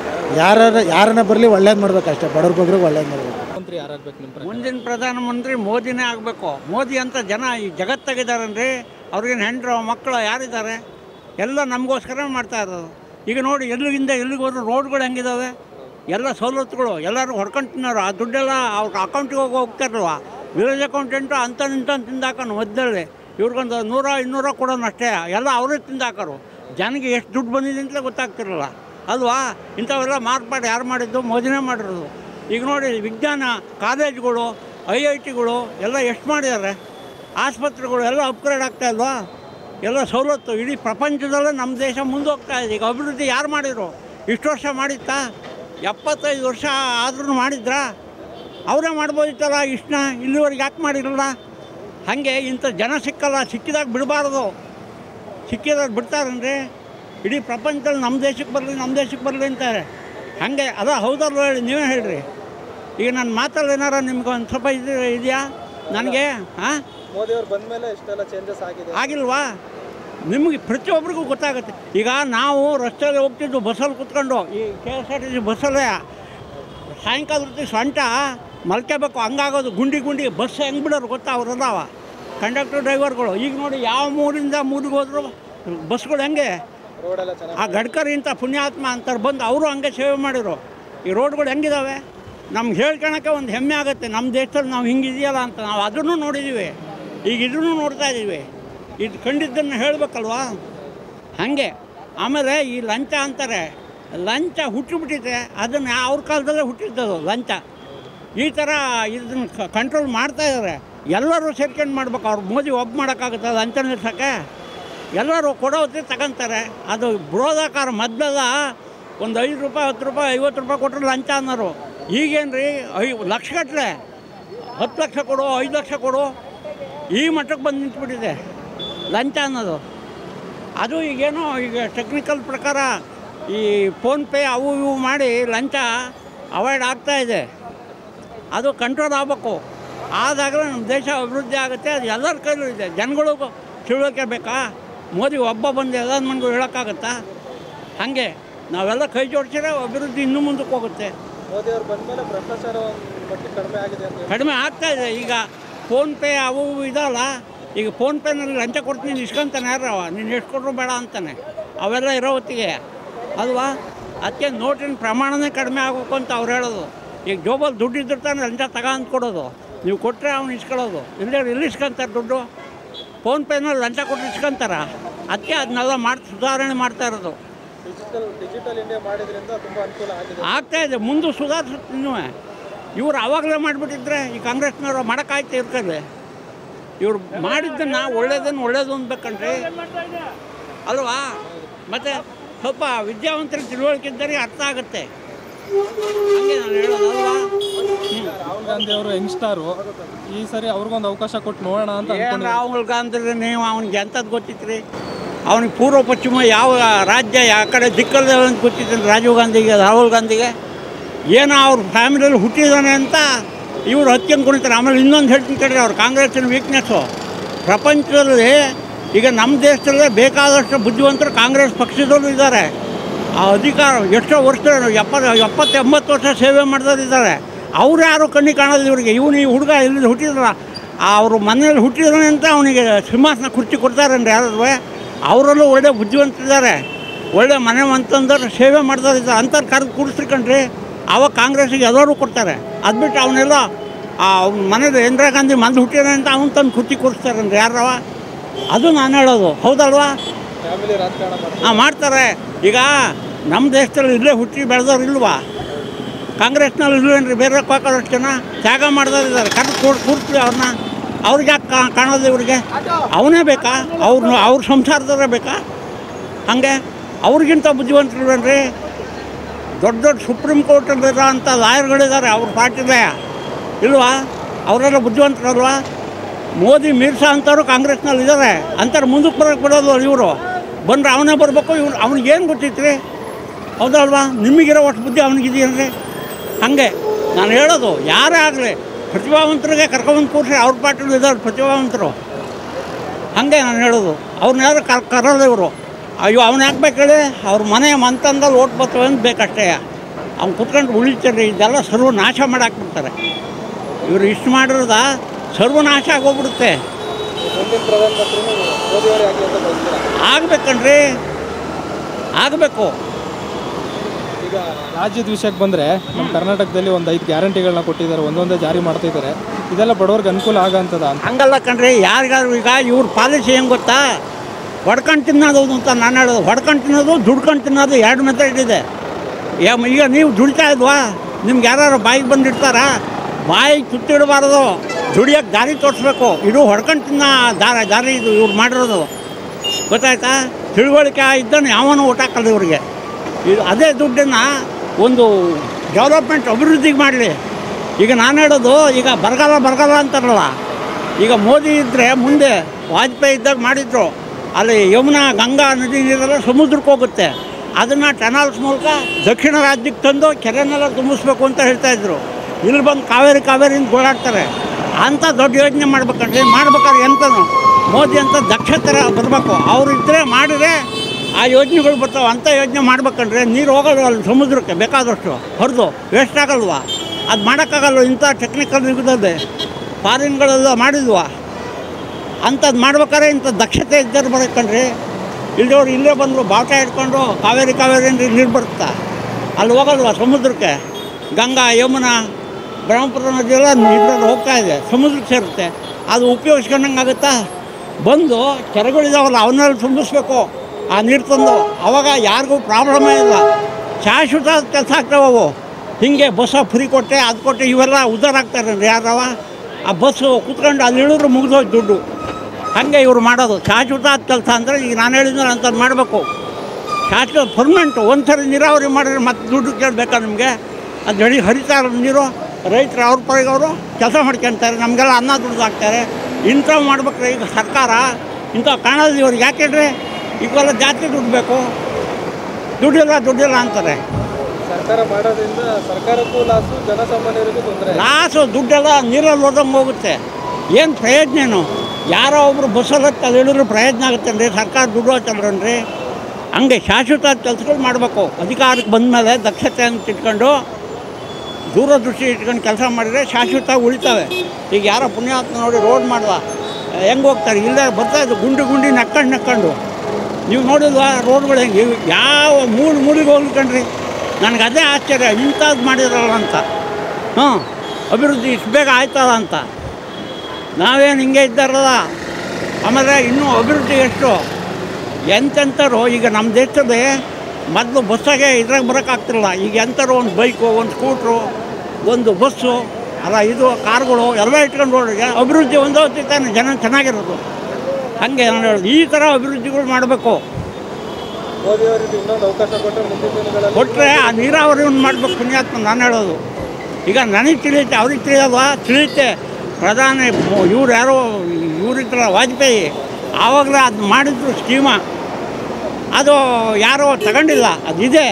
Speaker 3: ಯಾರು ಯಾರನ್ನ ಬರಲಿ ಒಳ್ಳೇದು ಮಾಡ್ಬೇಕು ಅಷ್ಟೇ ಬಡವ್ರ ಬಗ್ರಿಗೆ ಒಳ್ಳೇದು ಮಾಡಬೇಕು
Speaker 5: ಮಂತ್ರಿ ಯಾರಾಗಬೇಕು ನಿಮ್ಮ ಪ್ರಕಾರ
Speaker 4: ಮುಂದಿನ ಪ್ರಧಾನಮಂತ್ರಿ ಮೋದಿನೇ ಆಗಬೇಕು ಮೋದಿ ಅಂತ ಜನ ಈ ಜಗತ್ತಾಗಿದ್ದಾರನ್ರಿ ಅವ್ರಿಗೇನು ಹೆಂಡ್ರು ಮಕ್ಕಳು ಯಾರಿದ್ದಾರೆ ಎಲ್ಲ ನಮಗೋಸ್ಕರ ಮಾಡ್ತಾ ಇರೋದು ಈಗ ನೋಡಿ ಎಲ್ಲಿಗಿಂದ ಎಲ್ಲಿಗೆ ಹೋದ್ರು ರೋಡ್ಗಳು ಹೆಂಗಿದಾವೆ ಎಲ್ಲ ಸವಲತ್ತುಗಳು ಎಲ್ಲರೂ ಹೊಡ್ಕೊಂಡು ತಿನ್ನೋರು ಆ ದುಡ್ಡೆಲ್ಲ ಅವ್ರ ಅಕೌಂಟಿಗೆ ಹೋಗಿ ಹೋಗ್ತಾರಲ್ವ ವಿಲೇಜ್ ಅಕೌಂಟೆಂಟು ಅಂತ ನಿಂತ ತಿಂದಾಕನು ಮಧ್ಯದಲ್ಲಿ ಇವ್ರಿಗೊಂದು ನೂರ ಇನ್ನೂರ ಕೊಡೋನು ಅಷ್ಟೇ ಎಲ್ಲ ಅವರೇ ತಿಂದಾಕರು ಜನಗೆ ಎಷ್ಟು ದುಡ್ಡು ಬಂದಿದೆ ಅಂತಲೇ ಗೊತ್ತಾಗ್ತಿರಲ್ಲ ಅಲ್ವಾ ಇಂಥವೆಲ್ಲ ಮಾರ್ಪಾಡು ಯಾರು ಮಾಡಿದ್ದು ಮೋದಿನೇ ಮಾಡಿರೋದು ಈಗ ನೋಡಿ ವಿಜ್ಞಾನ ಕಾಲೇಜ್ಗಳು ಐ ಐ ಟಿಗಳು ಎಲ್ಲ ಎಷ್ಟು ಮಾಡಿದ್ದಾರೆ ಆಸ್ಪತ್ರೆಗಳು ಎಲ್ಲ ಅಪ್ಗ್ರೇಡ್ ಆಗ್ತಾ ಇಲ್ವಾ ಎಲ್ಲ ಸವಲತ್ತು ಇಡೀ ಪ್ರಪಂಚದಲ್ಲೇ ನಮ್ಮ ದೇಶ ಮುಂದೋಗ್ತಾ ಇದೆ ಈಗ ಅಭಿವೃದ್ಧಿ ಯಾರು ಮಾಡಿದ್ರು ಇಷ್ಟು ವರ್ಷ ಮಾಡಿತ್ತಾ ಎಪ್ಪತ್ತೈದು ವರ್ಷ ಆದ್ರೂ ಮಾಡಿದ್ರಾ ಅವರೇ ಮಾಡ್ಬೋದಿತ್ತಲ್ಲ ಇಷ್ಟನ್ನ ಇಲ್ಲಿವರೆಗೆ ಯಾಕೆ ಮಾಡಿರಲ್ಲ ಹಾಗೆ ಇಂಥ ಜನ ಸಿಕ್ಕಲ್ಲ ಸಿಕ್ಕಿದಾಗ ಬಿಡಬಾರ್ದು ಸಿಕ್ಕಿದಾಗ ಬಿಡ್ತಾರನ್ರಿ ಇಡೀ ಪ್ರಪಂಚದಲ್ಲಿ ನಮ್ಮ ದೇಶಕ್ಕೆ ಬರಲಿ ನಮ್ಮ ದೇಶಕ್ಕೆ ಬರಲಿ ಅಂತಾರೆ ಹಾಗೆ ಅದ ಹೌದಲ್ವ ಹೇಳಿ ನೀವೇ ಹೇಳ್ರಿ ಈಗ ನನ್ನ ಮಾತಲ್ಲಿ ಏನಾರ ನಿಮ್ಗೆ ಒಂದು ಸ್ವಲ್ಪ ಇದು ಇದೆಯಾ ನನಗೆ ಹಾಂ
Speaker 5: ಮೋದಿ ಅವ್ರು ಬಂದ ಮೇಲೆ ಇಷ್ಟೆಲ್ಲ ಚೇಂಜಸ್ ಆಗಿದೆ
Speaker 4: ಆಗಿಲ್ವಾ ನಿಮಗೆ ಪ್ರತಿಯೊಬ್ಬರಿಗೂ ಗೊತ್ತಾಗುತ್ತೆ ಈಗ ನಾವು ರಸ್ತೆಯಲ್ಲಿ ಹೋಗ್ತಿದ್ದು ಬಸ್ಸಲ್ಲಿ ಕುತ್ಕೊಂಡು ಈ K S R T C ಬಸ್ಸಲ್ಲೇ ಸಾಯಂಕಾಲ ಹೊತ್ತಿಗೆ ಸೊಂಟ ಮಲ್ಕೋಬೇಕು ಹಂಗಾಗೋದು ಗುಂಡಿ ಗುಂಡಿ ಬಸ್ ಹೆಂಗೆ ಬಿಡೋರು ಗೊತ್ತಾ ಅವರೆಲ್ಲವ ಕಂಡಕ್ಟರ್ ಡ್ರೈವರ್ಗಳು ಈಗ ನೋಡಿ ಯಾವ ಮೂರಿಂದ ಮೂರಿಗೆ ಹೋದ್ರು ಬಸ್ಗಳು ಹೆಂಗೆ
Speaker 5: ರೋಡೆಲ್ಲ ಚೆನ್ನಾಗಿ
Speaker 4: ಆ ಗಡ್ಕರಿ ಇಂಥ ಪುಣ್ಯಾತ್ಮ ಅಂತಾರೆ ಬಂದು ಅವರು ಹಂಗೆ ಸೇವೆ ಮಾಡಿರು ಈ ರೋಡ್ಗಳು ಹೆಂಗಿದಾವೆ ನಮ್ಗೆ ಹೇಳ್ಕೊಳಕ್ಕೆ ಒಂದು ಹೆಮ್ಮೆ ಆಗುತ್ತೆ ನಮ್ಮ ದೇಶದಲ್ಲಿ ನಾವು ಹಿಂಗಿದೆಯಲ್ಲ ಅಂತ ನಾವು ಅದನ್ನು ನೋಡಿದ್ದೀವಿ ಈಗ ಇದನ್ನು ನೋಡ್ತಾ ಇದ್ದೀವಿ ಇದು ಕಂಡಿದ್ದನ್ನು ಹೇಳಬೇಕಲ್ವಾ ಹಾಗೆ ಆಮೇಲೆ ಈ ಲಂಚ ಅಂತಾರೆ ಲಂಚ ಹುಟ್ಟಿಬಿಟ್ಟಿದೆ ಅದನ್ನು ಅವ್ರ ಕಾಲದಲ್ಲೇ ಹುಟ್ಟಿದ್ದದು ಲಂಚ ಈ ಥರ ಇದನ್ನು ಕಂಟ್ರೋಲ್ ಮಾಡ್ತಾ ಇದ್ದಾರೆ ಎಲ್ಲರೂ ಸೇರ್ಕೊಂಡು ಮಾಡ್ಬೇಕು ಅವ್ರು ಮೋದಿ ಒಬ್ಬ ಮಾಡೋಕ್ಕಾಗುತ್ತೆ ಲಂಚ ನಿಲ್ಸೋಕ್ಕೆ ಎಲ್ಲರೂ ಕೊಡೋದ್ರೆ ತಗೊಂತಾರೆ ಅದು ಬುರೋದಾಕಾರ ಮೊದಲೆಲ್ಲ ಒಂದು ಐದು ರೂಪಾಯಿ ಹತ್ತು ರೂಪಾಯಿ ಐವತ್ತು ರೂಪಾಯಿ ಕೊಟ್ಟರೆ ಲಂಚ ಅನ್ನೋರು ಈಗೇನು ರೀ ಐ ಲಕ್ಷಗಟ್ಟಲೆ ಹತ್ತು ಲಕ್ಷ ಕೊಡು ಐದು ಲಕ್ಷ ಕೊಡು ಈ ಮಟ್ಟಕ್ಕೆ ಬಂದು ನಿಂತ್ಬಿಟ್ಟಿದೆ ಲಂಚ ಅನ್ನೋದು ಅದು ಈಗೇನೋ ಈಗ ಟೆಕ್ನಿಕಲ್ ಪ್ರಕಾರ ಈ ಫೋನ್ಪೇ ಅವು ಇವು ಮಾಡಿ ಲಂಚ ಅವಾಯ್ಡ್ ಆಗ್ತಾ ಇದೆ ಅದು ಕಂಟ್ರೋಲ್ ಆಗಬೇಕು ಆದಾಗಲೇ ನಮ್ಮ ದೇಶ ಅಭಿವೃದ್ಧಿ ಆಗುತ್ತೆ ಅದು ಎಲ್ಲರ ಕೈಲೂ ಇದೆ ಜನಗಳಿಗೂ ತಿಳುವಳಿಕೆ ಬೇಕಾ ಮೋದಿ ಒಬ್ಬ ಬಂದು ಎಲ್ಲ ಮನೆಗೂ ಹೇಳೋಕ್ಕಾಗತ್ತಾ ಹಾಗೆ ನಾವೆಲ್ಲ ಕೈ ಜೋಡಿಸಿದ್ರೆ ಅಭಿವೃದ್ಧಿ ಇನ್ನೂ ಮುಂದಕ್ಕೆ ಹೋಗುತ್ತೆ
Speaker 5: ಮೋದಿ ಅವ್ರು ಬಂದ ಮೇಲೆ ಭ್ರಷ್ಟಾಚಾರ ಒಂದು ಮಟ್ಟಿಗೆ ಕಡಿಮೆ ಆಗಿದೆ ಅಂತ
Speaker 4: ಕಡಿಮೆ ಆಗ್ತಾ ಇದೆ ಈಗ ಫೋನ್ಪೇ ಅವು ಇವು ಇದಲ್ಲ ಈಗ ಫೋನ್ಪೇನಲ್ಲಿ ಲಂಚ ಕೊಡ್ತೀನಿ ಇಸ್ಕೊಂತಾನೆ ಯಾರವ ನೀನು ಎಷ್ಟು ಕೊಟ್ಟರು ಬೇಡ ಅಂತಾನೆ ಅವೆಲ್ಲ ಇರೋ ಹೊತ್ತಿಗೆ ಅಲ್ವಾ ಅದಕ್ಕೆ ನೋಟಿನ ಪ್ರಮಾಣನೇ ಕಡಿಮೆ ಆಗಬೇಕು ಅಂತ ಅವ್ರು ಹೇಳೋದು ಈಗ ಜೋಬಲ್ಲಿ ದುಡ್ಡು ಇದ್ದಿರ್ತಾನೆ ಲಂಚ ತಗ ಅಂತ ಕೊಡೋದು ನೀವು ಕೊಟ್ಟರೆ ಅವ್ನು ಇಸ್ಕೊಳ್ಳೋದು ಇಲ್ಲೇ ಎಲ್ಲಿ ಇಸ್ಕೊಂತಾರೆ ದುಡ್ಡು ಫೋನ್ಪೇನಲ್ಲಿ ಲಂಚ ಕೊಟ್ಟು ಇಸ್ಕೊಂತಾರ ಅದಕ್ಕೆ ಅದನ್ನೆಲ್ಲ ಮಾಡಿ ಸುಧಾರಣೆ ಮಾಡ್ತಾ ಇರೋದು
Speaker 5: ಡಿಜಿಟಲ್ ಡಿಜಿಟಲ್ ಇಂಡಿಯಾ ಮಾಡಿದ್ರಿಂದ ತುಂಬ ಅನುಕೂಲ ಆಗಿದೆ
Speaker 4: ಆಗ್ತಾ ಇದೆ ಮುಂದೆ ಸುಧಾರಿಸುತ್ತೆ ಇನ್ನೂ ಇವ್ರು ಆವಾಗಲೇ ಮಾಡಿಬಿಟ್ಟಿದ್ರೆ ಈ ಕಾಂಗ್ರೆಸ್ನವ್ರು ಮಾಡೋಕ್ಕಾಯ್ತು ಇರ್ಕದೆ ಇವ್ರು ಮಾಡಿದ್ದನ್ನು ಒಳ್ಳೇದನ್ನು ಒಳ್ಳೇದು ಅನ್ಬೇಕಂಡ್ರಿ ಅಲ್ವಾ ಮತ್ತು ಸ್ವಲ್ಪ ವಿದ್ಯಾವಂತರಿಗೆ ತಿಳುವಳಿಕೆ ಇದ್ದರೆ ಅರ್ಥ ಆಗುತ್ತೆ ಹಂಗೆ ನಾನು ಹೇಳೋದಲ್ವಾ
Speaker 5: ರಾಹುಲ್ ಗಾಂಧಿ ಅವರು ಯಂಗ್ಸ್ಟಾರು ಈ ಸರಿ ಅವ್ರಿಗೊಂದು ಅವಕಾಶ ಕೊಟ್ಟು ನೋಡೋಣ ಅಂತ
Speaker 4: ಏನು
Speaker 5: ಅನ್ಕೊಂಡಿದ್ದೀನಿ
Speaker 4: ರಾಹುಲ್ ಗಾಂಧಿ ನೀವು ಅವ್ನಿಗೆ ಎಂಥದ್ದು ಗೊತ್ತಿತ್ತು ರೀ ಅವ್ನಿಗೆ ಪೂರ್ವ ಪಶ್ಚಿಮ ಯಾವ ರಾಜ್ಯ ಯಾವ ಕಡೆ ದಿಕ್ಕಲ್ಲದೆ ಅಂತ ಗೊತ್ತಿತ್ತು ರಾಜೀವ್ ಗಾಂಧಿಗೆ ರಾಹುಲ್ ಗಾಂಧಿಗೆ ಏನೋ ಅವ್ರ ಫ್ಯಾಮಿಲಿಯಲ್ಲಿ ಹುಟ್ಟಿದಾನೆ ಅಂತ ಇವರು ಹತ್ಕೊಂಡು ಕುಣಿತಾರೆ ಆಮೇಲೆ ಇನ್ನೊಂದು ಹೇಳ್ತೀನಿ ಕೇಳಿರಿ ಅವ್ರು ಕಾಂಗ್ರೆಸ್ಸಿನ ವೀಕ್ನೆಸ್ಸು ಪ್ರಪಂಚದಲ್ಲಿ ಈಗ ನಮ್ಮ ದೇಶದಲ್ಲೇ ಬೇಕಾದಷ್ಟು ಬುದ್ಧಿವಂತರು ಕಾಂಗ್ರೆಸ್ ಪಕ್ಷದಲ್ಲೂ ಇದ್ದಾರೆ ಆ ಅಧಿಕಾರ ಎಷ್ಟೋ ವರ್ಷ ಎಪ್ಪತ್ತು ಎಪ್ಪತ್ತು ಎಂಬತ್ತು ವರ್ಷ ಸೇವೆ ಮಾಡಿದವರು ಇದ್ದಾರೆ ಅವ್ರು ಯಾರು ಕಣ್ಣಿಗೆ ಕಾಣೋದು ಇವರಿಗೆ ಇವನು ಈ ಹುಡುಗ ಇಲ್ಲಿ ಹುಟ್ಟಿದ್ರ ಅವರು ಮನೆಯಲ್ಲಿ ಹುಟ್ಟಿದಾನೆ ಅಂತ ಅವನಿಗೆ ಸಿಂಹಾಸನ ಕುರ್ಚಿ ಕೊಡ್ತಾರೇನ್ರಿ ಯಾರು ಅವರಲ್ಲೂ ಒಳ್ಳೆ ಬುದ್ಧಿವಂತರಿದ್ದಾರೆ ಒಳ್ಳೆ ಮನೆ ಮಂತಂದ್ರೆ ಸೇವೆ ಮಾಡ್ದವ್ರು ಇದ್ದಾರೆ ಅಂಥವ್ರು ಕರೆದು ಕೂಡಿಸ್ರಿಕಂಡ್ರಿ ಅವಾಗ ಕಾಂಗ್ರೆಸ್ಸಿಗೆ ಎಲ್ಲರೂ ಕೊಡ್ತಾರೆ ಅದು ಬಿಟ್ಟು ಅವನ್ನೆಲ್ಲ ಅವ್ನ ಮನೇಲಿ ಇಂದಿರಾ ಗಾಂಧಿ ಮನೇಲಿ ಹುಟ್ಟಿದಾನೆ ಅಂತ ಅವ್ನು ತಂದು ಕುರ್ಚಿ ಕೂರಿಸ್ತಾರೇನ್ರಿ ಯಾರವ ಅದು ನಾನು ಹೇಳೋದು ಹೌದಲ್ವಾ
Speaker 5: ಫ್ಯಾಮಿಲಿ ರಾಜಕಾರಣ ಮಾಡ್ತಾರೆ
Speaker 4: ಹಾಂ ಮಾಡ್ತಾರೆ ಈಗ ನಮ್ಮ ದೇಶದಲ್ಲಿ ಇಲ್ಲೇ ಹುಟ್ಟಿ ಬೆಳೆದವ್ರು ಇಲ್ವಾ ಕಾಂಗ್ರೆಸ್ನಲ್ಲಿ ಇಲ್ವೇನ್ರಿ ಬೇರೆ ಬೇಕಾದಷ್ಟು ಜನ ತ್ಯಾಗ ಮಾಡಿದವ್ರು ಇದ್ದಾರೆ ಕರೆದು ಕೂಡ್ ಕೂರ್ತೀವಿ ಅವ್ರನ್ನ ಅವ್ರಿಗೆ ಯಾಕೆ ಕಾಣೋದು ಇವ್ರಿಗೆ ಅವನೇ ಬೇಕಾ ಅವ್ರನ್ನ ಅವ್ರ ಸಂಸಾರದವರೇ ಬೇಕಾ ಹಾಗೆ ಅವ್ರಿಗಿಂತ ಬುದ್ಧಿವಂತರಿಲ್ವೇನ್ರಿ ದೊಡ್ಡ ದೊಡ್ಡ ಸುಪ್ರೀಂ ಕೋರ್ಟಲ್ಲಿರೋ ಅಂಥ ಲಾಯರ್ಗಳಿದ್ದಾರೆ ಅವ್ರ ಪಾರ್ಟಿಲೇ ಇಲ್ವಾ ಅವರೆಲ್ಲ ಬುದ್ಧಿವಂತರಲ್ವಾ ಮೋದಿ ಮೀರ್ಸಾ ಅಂತವ್ರು ಕಾಂಗ್ರೆಸ್ನಲ್ಲಿ ಇದ್ದಾರೆ ಅಂತಾರೆ ಮುಂದಕ್ಕೆ ಬರೋಕ್ಕೆ ಬಿಡೋದು ಇವರು ಬಂದ್ರೆ ಅವನೇ ಬರಬೇಕು ಇವ್ರು ಅವ್ನಿಗೇನು ಗೊತ್ತಿತ್ತು ಹೌದಲ್ವಾ ನಿಮಗಿರೋ ಒಟ್ಟು ಬುದ್ಧಿ ಅವನಿಗಿದೆಯನ್ರಿ ಹಾಗೆ ನಾನು ಹೇಳೋದು ಯಾರೇ ಆಗಲಿ ಪ್ರತಿಭಾವಂತರಿಗೆ ಕರ್ಕೊಂಬಂದು ಕೂರ್ಸಿ ಅವ್ರ ಪಾರ್ಟಿಲಿ ಇದ್ದಾರೆ ಪ್ರತಿಭಾವಂತರು ಹಾಗೆ ನಾನು ಹೇಳೋದು ಅವ್ರನ್ನ ಯಾರು ಕರ್ ಕರೋದು ಇವರು ಅಯ್ಯೋ ಅವ್ನು ಯಾಕೆ ಬೇಕು ಹೇಳಿ ಅವ್ರ ಮನೆ ಮಂತಂದಲ್ಲಿ ಓಟ್ ಬರ್ತವೆ ಅಂತ ಬೇಕಷ್ಟೇ ಅವ್ನು ಕುತ್ಕೊಂಡು ಉಳಿತಾರೆ ಇದೆಲ್ಲ ಸರ್ವನಾಶ ಮಾಡಾಕ್ಬಿಡ್ತಾರೆ ಇವರು ಇಷ್ಟು ಮಾಡಿರೋದ ಸರ್ವನಾಶ ಆಗೋಗ್ಬಿಡುತ್ತೆ
Speaker 5: ಮುಂದಿನ ಪ್ರಧಾನಮಂತ್ರಿ ಮೋದಿ ಅವರೇ ಆಗಲಿ ಅಂತ ಬಯಸ್ತೀರಾ
Speaker 4: ಆಗ್ಬೇಕನ್ರಿ ಆಗಬೇಕು
Speaker 5: ಈಗ ರಾಜ್ಯದ ವಿಷಯಕ್ಕೆ ಬಂದರೆ ನಮ್ಮ ಕರ್ನಾಟಕದಲ್ಲಿ ಒಂದು ಐದು ಗ್ಯಾರಂಟಿಗಳನ್ನ ಕೊಟ್ಟಿದ್ದಾರೆ ಒಂದೊಂದೇ ಜಾರಿ ಮಾಡ್ತಾ ಇದ್ದಾರೆ ಇದೆಲ್ಲ ಬಡವ್ರಿಗೆ ಅನುಕೂಲ ಆಗಂತದ ಅಂತ
Speaker 4: ಹಂಗಲ್ಲ ಕಣ್ರಿ ಯಾರಿಗಾದ್ರು ಈಗ ಇವ್ರ ಪಾಲಿಸಿ ಹೆಂಗೆ ಗೊತ್ತಾ ಹೊಡ್ಕೊಂಡು ತಿನ್ನೋದು ಅಂತ ನಾನು ಹೇಳೋದು ಹೊಡ್ಕೊಂಡು ತಿನ್ನೋದು ದುಡ್ಕೊಂಡು ತಿನ್ನೋದು ಎರಡು ಮೆಥಡ್ ಇದೆ ಯಾ- ಈಗ ನೀವು ದುಡಿತಾ ಇದ್ವಾ ನಿಮ್ಗೆ ಯಾರು ಬಾಯಿಗೆ ಬಂದಿರ್ತಾರ ಬಾಯಿಗೆ ತುತ್ತಿಡಬಾರ್ದು ದುಡಿಯೋಕ್ಕೆ ದಾರಿ ತೋರಿಸ್ಬೇಕು ಇದು ಹೊಡ್ಕೊಂಡು ತಿನ್ನ ದಾರಿ ದಾರಿ ಇದು ಇವ್ರು ಮಾಡಿರೋದು ಗೊತ್ತಾಯ್ತಾ ತಿಳುವಳಿಕೆ ಇದ್ದಾನೆ ಯಾವನೂ ಊಟ ಹಾಕಲ್ಲ ಇವ್ರಿಗೆ ಇದು ಅದೇ ದುಡ್ಡನ್ನು ಒಂದು ಡೆವಲಪ್ಮೆಂಟ್ ಅಭಿವೃದ್ಧಿಗೆ ಮಾಡಲಿ ಈಗ ನಾನು ಹೇಳೋದು ಈಗ ಬರಗಾಲ ಬರಗಾಲ ಅಂತಾರಲ್ಲ ಈಗ ಮೋದಿ ಇದ್ದರೆ ಮುಂದೆ ವಾಜಪೇಯಿ ಇದ್ದಾಗ ಮಾಡಿದ್ರು ಅಲ್ಲಿ ಯಮುನಾ ಗಂಗಾ ನದಿ ನೀರೆಲ್ಲ ಸಮುದ್ರಕ್ಕೆ ಹೋಗುತ್ತೆ ಅದನ್ನು ಟನಲ್ಸ್ ಮೂಲಕ ದಕ್ಷಿಣ ರಾಜ್ಯಕ್ಕೆ ತಂದು ಕೆರೆನೆಲ್ಲ ತುಂಬಿಸ್ಬೇಕು ಅಂತ ಹೇಳ್ತಾಯಿದ್ರು ಇಲ್ಲಿ ಬಂದು ಕಾವೇರಿ ಕಾವೇರಿಯಿಂದ ಗೋಳಾಡ್ತಾರೆ ಅಂಥ ದೊಡ್ಡ ಯೋಜನೆ ಮಾಡ್ಬೇಕಂದ್ರೆ ಮಾಡ್ಬೇಕಾದ್ರೆ ಎಂತನು ಮೋದಿ ಅಂತ ದಕ್ಷತರ ಬರಬೇಕು ಅವ್ರು ಇದ್ದರೆ ಮಾಡಿದ್ರೆ ಆ ಯೋಜನೆಗಳು ಬರ್ತಾವೆ ಅಂಥ ಯೋಜನೆ ಮಾಡ್ಬೇಕಂದ್ರೆ ನೀರು ಹೋಗೋದು ಅಲ್ಲಿ ಸಮುದ್ರಕ್ಕೆ ಬೇಕಾದಷ್ಟು ಹರಿದು ವೇಸ್ಟ್ ಆಗಲ್ವಾ ಅದು ಮಾಡೋಕ್ಕಾಗಲ್ಲ ಇಂಥ ಟೆಕ್ನಿಕಲ್ ಯುಗದಲ್ಲಿ ಫಾರಿನ್ಗಳೆಲ್ಲ ಮಾಡಿದ್ವಾ ಅಂಥದ್ದು ಮಾಡ್ಬೇಕಾದ್ರೆ ಇಂಥ ದಕ್ಷತೆ ಇದ್ದರು ಬರಕಂಡ್ರಿ ಇಲ್ದವ್ರು ಇಲ್ಲೇ ಬಂದರು ಬಾವುಟ ಇಟ್ಕೊಂಡು ಕಾವೇರಿ ಕಾವೇರಿ ಅಂದ್ರೆ ನೀರು ಬರುತ್ತಾ ಅಲ್ಲಿ ಹೋಗಲ್ವಾ ಸಮುದ್ರಕ್ಕೆ ಗಂಗಾ ಯಮುನಾ ಬ್ರಹ್ಮಪುತ್ರ ನದಿ ಎಲ್ಲ ಇದ್ರಲ್ಲಿ ಹೋಗ್ತಾ ಇದೆ ಸಮುದ್ರಕ್ಕೆ ಸೇರುತ್ತೆ ಅದು ಉಪಯೋಗಿಸ್ಕೊಂಡಂಗೆ ಆಗುತ್ತಾ ಬಂದು ಕೆರೆಗಳಿದಾವಲ್ಲ ಅವನ್ನೆಲ್ಲ ತುಂಬಿಸ್ಬೇಕು ಆ ನೀರು ತಂದು ಅವಾಗ ಯಾರಿಗೂ ಪ್ರಾಬ್ಲಮೇ ಇಲ್ಲ ಶಾಶ್ವತ ಕೆಲಸ ಆಗ್ತಾವೆ ಅವು ಹೀಗೆ ಬಸ್ಸ ಫ್ರೀ ಕೊಟ್ಟೆ ಅದು ಕೊಟ್ಟೆ ಇವೆಲ್ಲ ಉದ್ದಾರ ಆಗ್ತಾರೆ ಯಾರವ ಆ ಬಸ್ಸು ಕುತ್ಕೊಂಡು ಅಲ್ಲಿ ಇಳಿದ್ರು ಮುಗಿದೋಯ್ತು ದುಡ್ಡು ಹಾಗೆ ಇವ್ರು ಮಾಡೋದು ಶಾಶ್ವತ ಕೆಲಸ ಅಂದರೆ ಈಗ ನಾನು ಹೇಳಿದ್ರೆ ಅಂಥದ್ದು ಮಾಡಬೇಕು ಶಾಶ್ವತ ಪರ್ಮನೆಂಟು ಒಂದು ಸರಿ ನೀರಾವರಿ ಮಾಡಿದ್ರೆ ಮತ್ತೆ ದುಡ್ಡು ಕೇಳಬೇಕಾ ನಿಮಗೆ ಅದು ಹೇಳಿ ಹರಿತಾ ಇರೋ ನೀರು ರೈತರು ಅವ್ರ ಪರಗೆ ಅವರು ಕೆಲಸ ಮಾಡ್ಕೊಂತಾರೆ ನಮಗೆಲ್ಲ ಅನ್ನ ದುಡ್ಡು ಹಾಕ್ತಾರೆ ಇಂಥವು ಮಾಡ್ಬೇಕ್ರೆ ಈಗ ಸರ್ಕಾರ ಇಂಥವು ಕಾಣೋದು ಇವ್ರಿಗೆ ಯಾಕೆ ಹೇಳ್ರಿ ಈಗೆಲ್ಲ ಜಾಸ್ತಿ ದುಡ್ಡು ಬೇಕು ದುಡ್ಡಿಲ್ಲ ದುಡ್ಡಿಲ್ಲ ಅಂತಾರೆ
Speaker 5: ಸರ್ಕಾರ ಮಾಡೋದ್ರಿಂದ ಸರ್ಕಾರಕ್ಕೂ ಲಾಸು ಜನಸಾಮಾನ್ಯರಿಗೂ ತೊಂದರೆ
Speaker 4: ಲಾಸು ದುಡ್ಡೆಲ್ಲ ನೀರಲ್ಲಿ ಓದಂಗೆ ಹೋಗುತ್ತೆ ಏನು ಪ್ರಯೋಜನೇನು ಯಾರೋ ಒಬ್ರು ಬಸ್ಸಲ್ಲಿ ಹತ್ತಿ ಅಲ್ಲಿ ಇಳಿದ್ರು ಪ್ರಯೋಜನ ಆಗುತ್ತೇನ್ರಿ ಸರ್ಕಾರ ದುಡ್ಡು ಹೋಗ್ತಲ್ರನ್ರಿ ಹಂಗೆ ಶಾಶ್ವತ ಕೆಲಸಗಳು ಮಾಡಬೇಕು ಅಧಿಕಾರಕ್ಕೆ ಬಂದಮೇಲೆ ದಕ್ಷತೆ ಅಂತ ಇಟ್ಕೊಂಡು ದೂರದೃಷ್ಟಿ ಇಟ್ಕೊಂಡು ಕೆಲಸ ಮಾಡಿದರೆ ಶಾಶ್ವತ ಉಳಿತವೆ ಈಗ ಯಾರೋ ಪುಣ್ಯಾತ್ಮ ನೋಡಿ ರೋಡ್ ಮಾಡ್ದ ಹೆಂಗೆ ಹೋಗ್ತಾರೆ ಇಲ್ಲೇ ಬರ್ತಾಯಿದ್ದು ಗುಂಡಿ ಗುಂಡಿ ನಕ್ಕೊಂಡು ನಕ್ಕೊಂಡು ನೀವು ನೋಡಿಲ್ವಾ ರೋಡ್ಗಳು ಹೆಂಗೆ ಇವ್ ಯಾವ ಮೂರು ಮೂಲಿಗೆ ಹೋಗ್ಲಿಕ್ಕಣ್ರಿ ನನಗೆ ಅದೇ ಆಶ್ಚರ್ಯ ಇಂಥದ್ದು ಮಾಡಿದ್ರಲ್ಲ ಅಂತ ಹಾಂ ಅಭಿವೃದ್ಧಿ ಇಷ್ಟು ಬೇಗ ಆಯ್ತಲ್ಲ ಅಂತ ನಾವೇನು ಹಿಂಗೆ ಇದ್ದಾರಲ್ಲ ಆಮೇಲೆ ಇನ್ನೂ ಅಭಿವೃದ್ಧಿ ಎಷ್ಟು ಎಂತೆಂಥರು ಈಗ ನಮ್ಮ ದೇಶದಲ್ಲಿ ಮೊದಲು ಬಸ್ಸಾಗೆ ಇದ್ರಾಗ ಬರೋಕ್ಕಾಗ್ತಿರಲ್ಲ ಈಗ ಎಂಥರು ಒಂದು ಬೈಕು ಒಂದು ಸ್ಕೂಟ್ರು ಒಂದು ಬಸ್ಸು ಅಲ್ಲ ಇದು ಕಾರ್ಗಳು ಎಲ್ಲ ಇಟ್ಕೊಂಡು ಹೋಗಿ ಅಭಿವೃದ್ಧಿ ಒಂದು ತಾನೆ ಜನ ಚೆನ್ನಾಗಿರೋದು ಹಾಗೆ ನಾನು ಹೇಳೋದು ಈ ಥರ ಅಭಿವೃದ್ಧಿಗಳು ಮಾಡಬೇಕು
Speaker 5: ಮೋದಿ ಅವರಿಗೆ ಇನ್ನೊಂದು ಅವಕಾಶ ಕೊಟ್ಟರೆ ಮುಂದಿನ ದಿನಗಳಲ್ಲಿ
Speaker 4: ಕೊಟ್ಟರೆ ಆ ನೀರಾವರಿಯನ್ನು ಮಾಡ್ಬೇಕು ಪುಣ್ಯಾತ್ಮ ನಾನು ಹೇಳೋದು ಈಗ ನನಗೆ ತಿಳಿಯುತ್ತೆ ಅವ್ರಿಗೆ ತಿಳಿಯಲ್ವಾ ತಿಳಿಯುತ್ತೆ ಪ್ರಧಾನಿ ಇವ್ರು ಯಾರೋ ಇವ್ರಿದ್ರಲ್ಲ ವಾಜಪೇಯಿ ಆವಾಗಲೇ ಅದು ಮಾಡಿದ್ರು ಸ್ಕೀಮ ಅದು ಯಾರೋ ತಗೊಂಡಿಲ್ಲ ಅದಿದೆ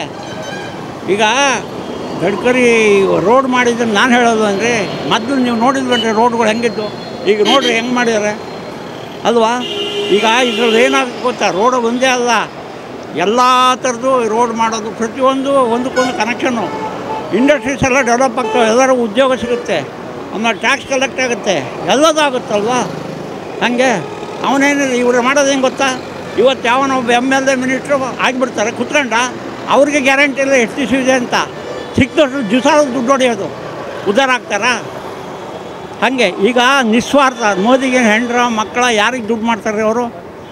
Speaker 4: ಈಗ ಗಡ್ಕರಿ ರೋಡ್ ಮಾಡಿದ್ದನ್ನು ನಾನು ಹೇಳೋದು ಅಂದರೆ ಮೊದಲು ನೀವು ನೋಡಿದ್ರಂದ್ರೆ ರೋಡ್ಗಳು ಹೆಂಗಿದ್ದು ಈಗ ನೋಡ್ರಿ ಹೆಂಗೆ ಮಾಡಿದ್ದಾರೆ ಅಲ್ವಾ ಈಗ ಇದ್ರಲ್ಲಿ ಏನಾಗುತ್ತೆ ಗೊತ್ತಾ ರೋಡ್ ಒಂದೇ ಅಲ್ಲ ಎಲ್ಲ ಥರದ್ದು ರೋಡ್ ಮಾಡೋದು ಪ್ರತಿಯೊಂದು ಒಂದಕ್ಕೊಂದು ಕನೆಕ್ಷನ್ನು ಇಂಡಸ್ಟ್ರೀಸ್ ಎಲ್ಲ ಡೆವಲಪ್ ಆಗ್ತವೆ ಎಲ್ಲರಿಗೂ ಉದ್ಯೋಗ ಸಿಗುತ್ತೆ ಆಮೇಲೆ ಟ್ಯಾಕ್ಸ್ ಕಲೆಕ್ಟ್ ಆಗುತ್ತೆ ಎಲ್ಲದೂ ಆಗುತ್ತಲ್ವಾ ಹಾಗೆ ಅವನೇನಿಲ್ಲ ಇವರು ಮಾಡೋದು ಹೆಂಗೆ ಗೊತ್ತಾ ಇವತ್ತು ಯಾವನೋ ಒಬ್ಬ ಎಮ್ ಎಲ್ ಎ ಮಿನಿಸ್ಟ್ರು ಆಗಿಬಿಡ್ತಾರೆ ಕುತ್ಕೊಂಡ ಅವ್ರಿಗೆ ಗ್ಯಾರಂಟಿ ಇಲ್ಲ ಎಷ್ಟು ದಿವಸ ಇದೆ ಅಂತ ಸಿಕ್ದಷ್ಟು ದಿವಸ ದುಡ್ಡು ಹೊಡೆಯೋದು ಉದ್ಧಾರ ಆಗ್ತಾರಾ ಹಾಗೆ ಈಗ ನಿಸ್ವಾರ್ಥ ಮೋದಿಗೆ ಹೆಂಡ್ರ ಮಕ್ಕಳ ಯಾರಿಗೆ ದುಡ್ಡು ಮಾಡ್ತಾರೆ ಅವರು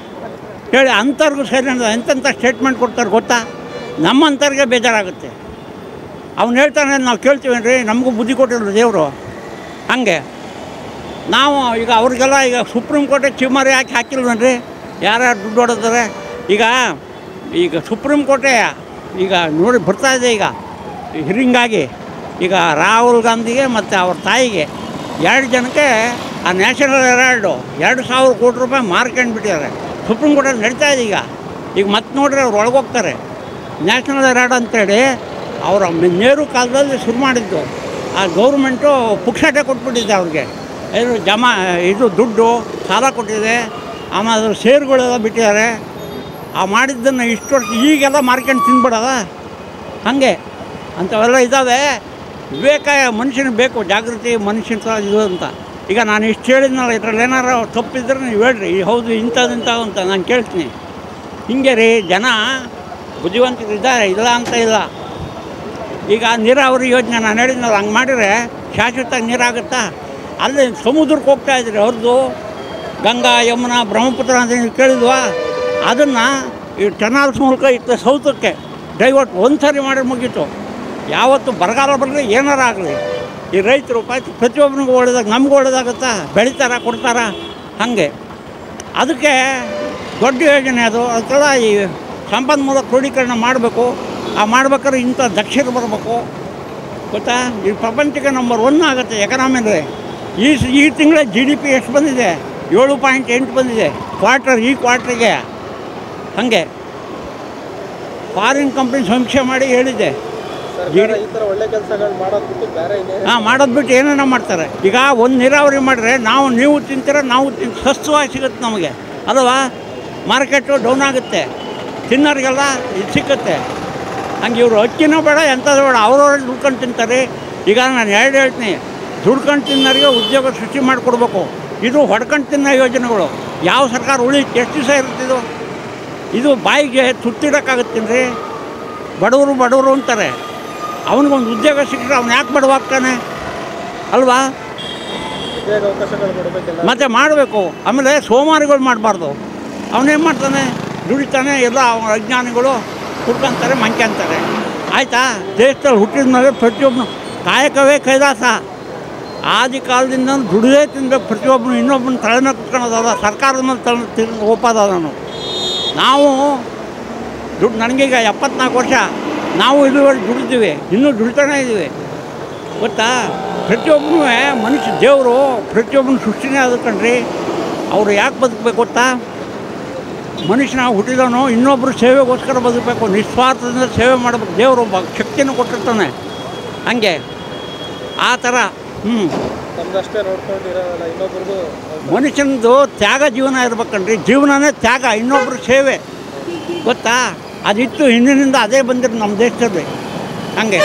Speaker 4: ಹೇಳಿ ಅಂಥವ್ರಿಗೂ ಸರಿ ಅನ್ನೋದು ಎಂತೆಂಥ ಸ್ಟೇಟ್ಮೆಂಟ್ ಕೊಡ್ತಾರೆ ಗೊತ್ತಾ ನಮ್ಮಂಥವ್ರಿಗೆ ಬೇಜಾರಾಗುತ್ತೆ ಅವ್ನು ಹೇಳ್ತಾನೆ ನಾವು ಕೇಳ್ತೀವೇನ್ರಿ ನಮಗೂ ಬುದ್ಧಿ ಕೊಟ್ಟಿಲ್ಲ ದೇವರು ಹಾಗೆ ನಾವು ಈಗ ಅವ್ರಿಗೆಲ್ಲ ಈಗ ಸುಪ್ರೀಂ ಕೋರ್ಟಿಗೆ ಚಿಮ್ಮರಿ ಹಾಕಿ ಹಾಕಿಲ್ವೇನ್ರಿ ಯಾರ್ಯಾರು ದುಡ್ಡು ಹೊಡೆದಾರೆ ಈಗ ಈಗ ಸುಪ್ರೀಂ ಕೋರ್ಟೇ ಈಗ ನೋಡಿ ಬರ್ತಾ ಇದೆ ಈಗ ಹಿರಿಂಗಾಗಿ ಈಗ ರಾಹುಲ್ ಗಾಂಧಿಗೆ ಮತ್ತು ಅವ್ರ ತಾಯಿಗೆ ಎರಡು ಜನಕ್ಕೆ ಆ ನ್ಯಾಷನಲ್ ಹೆರಾಲ್ಡು ಎರಡು ಸಾವಿರ ಕೋಟಿ ರೂಪಾಯಿ ಮಾರ್ಕೊಂಡು ಬಿಟ್ಟಿದ್ದಾರೆ ಸುಪ್ರೀಂ ಕೋರ್ಟಲ್ಲಿ ನಡೀತಾ ಇದೆ ಈಗ ಈಗ ಮತ್ತೆ ನೋಡ್ರಿ ಅವ್ರು ಒಳಗೋಗ್ತಾರೆ ನ್ಯಾಷನಲ್ ಹೆರಾಲ್ಡ್ ಅಂತೇಳಿ ಅವರ ನೇರು ಕಾಲದಲ್ಲಿ ಶುರು ಮಾಡಿದ್ದು ಆ ಗೌರ್ಮೆಂಟು ಪುಕ್ಷಾಟೆ ಕೊಟ್ಬಿಟ್ಟಿದೆ ಅವ್ರಿಗೆ ಇದು ಜಮಾ ಇದು ದುಡ್ಡು ಸಾಲ ಕೊಟ್ಟಿದೆ ಆಮೇಲೆ ಅದ್ರ ಷೇರುಗಳೆಲ್ಲ ಬಿಟ್ಟಿದ್ದಾರೆ ಆ ಮಾಡಿದ್ದನ್ನು ಇಷ್ಟು ವರ್ಷ ಈಗೆಲ್ಲ ಮಾರ್ಕೊಂಡು ತಿನ್ಬಿಡದ ಹಾಗೆ ಅಂಥವೆಲ್ಲ ಇದ್ದಾವೆ ವಿವೇಕ ಮನುಷ್ಯನಿಗೆ ಬೇಕು ಜಾಗೃತಿ ಮನುಷ್ಯನ ಸ ಇದು ಅಂತ ಈಗ ನಾನು ಇಷ್ಟು ಹೇಳಿದ್ನಲ್ಲ ಇದ್ರಲ್ಲಿ ಏನಾರು ತಪ್ಪಿದ್ರೆ ನೀವು ಹೇಳ್ರಿ ಈ ಹೌದು ಇಂಥದ್ದು ಇಂಥವು ಅಂತ ನಾನು ಕೇಳ್ತೀನಿ ಹಿಂಗೆ ರೀ ಜನ ಬುದ್ಧಿವಂತರು ಇದ್ದಾರೆ ಇಲ್ಲ ಅಂತ ಇಲ್ಲ ಈಗ ನೀರಾವರಿ ಯೋಜನೆ ನಾನು ಹೇಳಿದ್ನಲ್ಲ ಹಂಗೆ ಮಾಡಿದರೆ ಶಾಶ್ವತ ನೀರಾಗುತ್ತಾ ಅಲ್ಲಿ ಸಮುದ್ರಕ್ಕೆ ಹೋಗ್ತಾ ಇದ್ರಿ ಅವ್ರದ್ದು ಗಂಗಾ ಯಮುನಾ ಬ್ರಹ್ಮಪುತ್ರ ಅಂತ ನೀವು ಕೇಳಿದ್ವಾ ಅದನ್ನು ಈ ಟೆನಾಲ್ಸ್ ಮೂಲಕ ಇತ್ತ ಸೌತಕ್ಕೆ ಡೈವರ್ಟ್ ಒಂದು ಸಾರಿ ಮಾಡಿ ಮುಗೀತು ಯಾವತ್ತು ಬರಗಾಲ ಬರಲಿ ಏನಾರ ಆಗಲಿ ಈ ರೈತರು ಪಾಯ್ತು ಪ್ರತಿಯೊಬ್ಬನಿಗೂ ಒಳ್ಳೇದಾಗ ನಮ್ಗೆ ಒಳ್ಳೇದಾಗುತ್ತಾ ಬೆಳಿತಾರ ಕೊಡ್ತಾರ ಹಾಗೆ ಅದಕ್ಕೆ ದೊಡ್ಡ ಯೋಜನೆ ಅದು ಅದಕ್ಕೆಲ್ಲ ಈ ಸಂಪನ್ಮೂಲ ಕ್ರೋಢೀಕರಣ ಮಾಡಬೇಕು ಆ ಮಾಡ್ಬೇಕಾದ್ರೆ ಇಂಥ ದಕ್ಷರು ಬರಬೇಕು ಗೊತ್ತಾ ಈ ಪ್ರಪಂಚಕ್ಕೆ ನಂಬರ್ ಒನ್ ಆಗುತ್ತೆ ಎಕನಾಮಿಲಿ ಈ ಸ- ಈ ತಿಂಗಳ ಜಿ ಡಿ ಪಿ ಎಷ್ಟು ಬಂದಿದೆ ಏಳು ಪಾಯಿಂಟ್ ಎಂಟು ಬಂದಿದೆ ಕ್ವಾರ್ಟರ್ ಈ ಕ್ವಾರ್ಟ್ರಿಗೆ ಹಾಗೆ ಫಾರಿನ್ ಕಂಪ್ನಿ ಸಮೀಕ್ಷೆ ಮಾಡಿ ಹೇಳಿದೆ
Speaker 5: ಸರ್ಕಾರ ಈ ಥರ ಒಳ್ಳೆ ಕೆಲಸಗಳು ಮಾಡೋದು ಬಿಟ್ಟು ಬೇರೆ ಇನ್ನೇನು
Speaker 4: ಹಾಂ ಮಾಡೋದು ಬಿಟ್ಟು ಏನೇನೋ ಮಾಡ್ತಾರೆ ಈಗ ಒಂದು ನೀರಾವರಿ ಮಾಡಿದ್ರೆ ನಾವು ನೀವು ತಿಂತೀರ ನಾವು ತಿನ್ ಸಸ್ಯವಾಗಿ ಸಿಗುತ್ತೆ ನಮಗೆ ಅಲ್ವಾ ಮಾರ್ಕೆಟು ಡೌನ್ ಆಗುತ್ತೆ ತಿನ್ನೋರಿಗೆಲ್ಲ ಇದು ಸಿಕ್ಕುತ್ತೆ ಹಂಗೆ ಇವರು ಅಕ್ಕಿನೂ ಬೇಡ ಎಂಥದ್ದು ಬೇಡ ಅವ್ರವ್ರು ದುಡ್ಕೊಂಡು ತಿಂತಾರೆ ಈಗ ನಾನು ಎರಡು ಹೇಳ್ತೀನಿ ದುಡ್ಕೊಂಡು ತಿನ್ನೋರಿಗೆ ಉದ್ಯೋಗ ಸೃಷ್ಟಿ ಮಾಡಿಕೊಡ್ಬೇಕು ಇದು ಹೊಡ್ಕೊಂಡು ತಿನ್ನೋ ಯೋಜನೆಗಳು ಯಾವ ಸರ್ಕಾರ ಉಳಿ ಎಷ್ಟು ದಿವಸ ಇರುತ್ತಿದು ಇದು ಬಾಯಿಗೆ ತುತ್ತಿಡೋಕ್ಕಾಗುತ್ತೇನ್ರಿ ಬಡವರು ಬಡವರು ಅಂತಾರೆ ಅವನಿಗೊಂದು ಉದ್ಯೋಗ ಸಿಕ್ಕರೆ ಅವ್ನು ಯಾಕೆ ಬಡವಾಗ್ತಾನೆ ಅಲ್ವಾ
Speaker 5: ಉದ್ಯೋಗ ಅವಕಾಶಗಳು ಕೊಡಬೇಕೆಲ್ಲ
Speaker 4: ಮತ್ತೆ ಮಾಡಬೇಕು ಆಮೇಲೆ ಸೋಮಾರಿಗಳು ಮಾಡಬಾರ್ದು ಅವನೇನು ಮಾಡ್ತಾನೆ ದುಡಿತಾನೆ ಎಲ್ಲ ಅವನ ಅಜ್ಞಾನಿಗಳು ಹುಡ್ಕೊಂತಾರೆ ಮಂಕ್ಯಂತಾರೆ ಆಯಿತಾ ದೇಶದಲ್ಲಿ ಹುಟ್ಟಿದ ಮೇಲೆ ಪ್ರತಿಯೊಬ್ಬನು ಕಾಯಕವೇ ಕೈಲಾಸ ಆದಿ ಕಾಲದಿಂದ ದುಡಿದೇ ತಿನ್ಬೇಕು ಪ್ರತಿಯೊಬ್ಬನು ಇನ್ನೊಬ್ಬನ ತಲೆನ ಕುತ್ಕೊಳ್ಳೋದಲ್ಲ ಸರ್ಕಾರದ ಮೇಲೆ ತಲೆ ತಿರ್ ಒಪ್ಪೋದ ನಾನು ನಾವು ದುಡ್ಡು ನನಗೀಗ ಎಪ್ಪತ್ನಾಲ್ಕು ವರ್ಷ ನಾವು ಇದುವರೆಗೆ ದುಡಿದ್ದೀವಿ ಇನ್ನೂ ದುಡಿತಾನೇ ಇದ್ದೀವಿ ಗೊತ್ತಾ ಪ್ರತಿಯೊಬ್ಬನೂ ಮನುಷ್ಯ ದೇವರು ಪ್ರತಿಯೊಬ್ಬನ ಸೃಷ್ಟಿನೇ ಅದು ಕಣ್ರಿ ಅವರು ಯಾಕೆ ಬದುಕಬೇಕು ಗೊತ್ತಾ ಮನುಷ್ಯನ ಹುಟ್ಟಿದವನು ಇನ್ನೊಬ್ಬರು ಸೇವೆಗೋಸ್ಕರ ಬದುಕಬೇಕು ನಿಸ್ವಾರ್ಥದಿಂದ ಸೇವೆ ಮಾಡಬೇಕು ದೇವರು ಒಬ್ಬ ಶಕ್ತಿಯನ್ನು ಕೊಟ್ಟಿರ್ತಾನೆ ಹಂಗೆ ಆ ಥರ ಹ್ಞೂ
Speaker 5: ನಮ್ದಷ್ಟೇ ನೋಡ್ಕೊಂಡಿರೋಲ್ಲ ಇನ್ನೊಬ್ರಿಗೂ
Speaker 4: ಮನುಷ್ಯನದು ತ್ಯಾಗ ಜೀವನ ಇರ್ಬೇಕನ್ರಿ ಜೀವನನೇ ತ್ಯಾಗ ಇನ್ನೊಬ್ಬರು ಸೇವೆ ಗೊತ್ತಾ ಅದಿತ್ತು ಹಿಂದಿನಿಂದ ಅದೇ ಬಂದಿರೋ ನಮ್ಮ ದೇಶದಲ್ಲಿ ಹಂಗೆ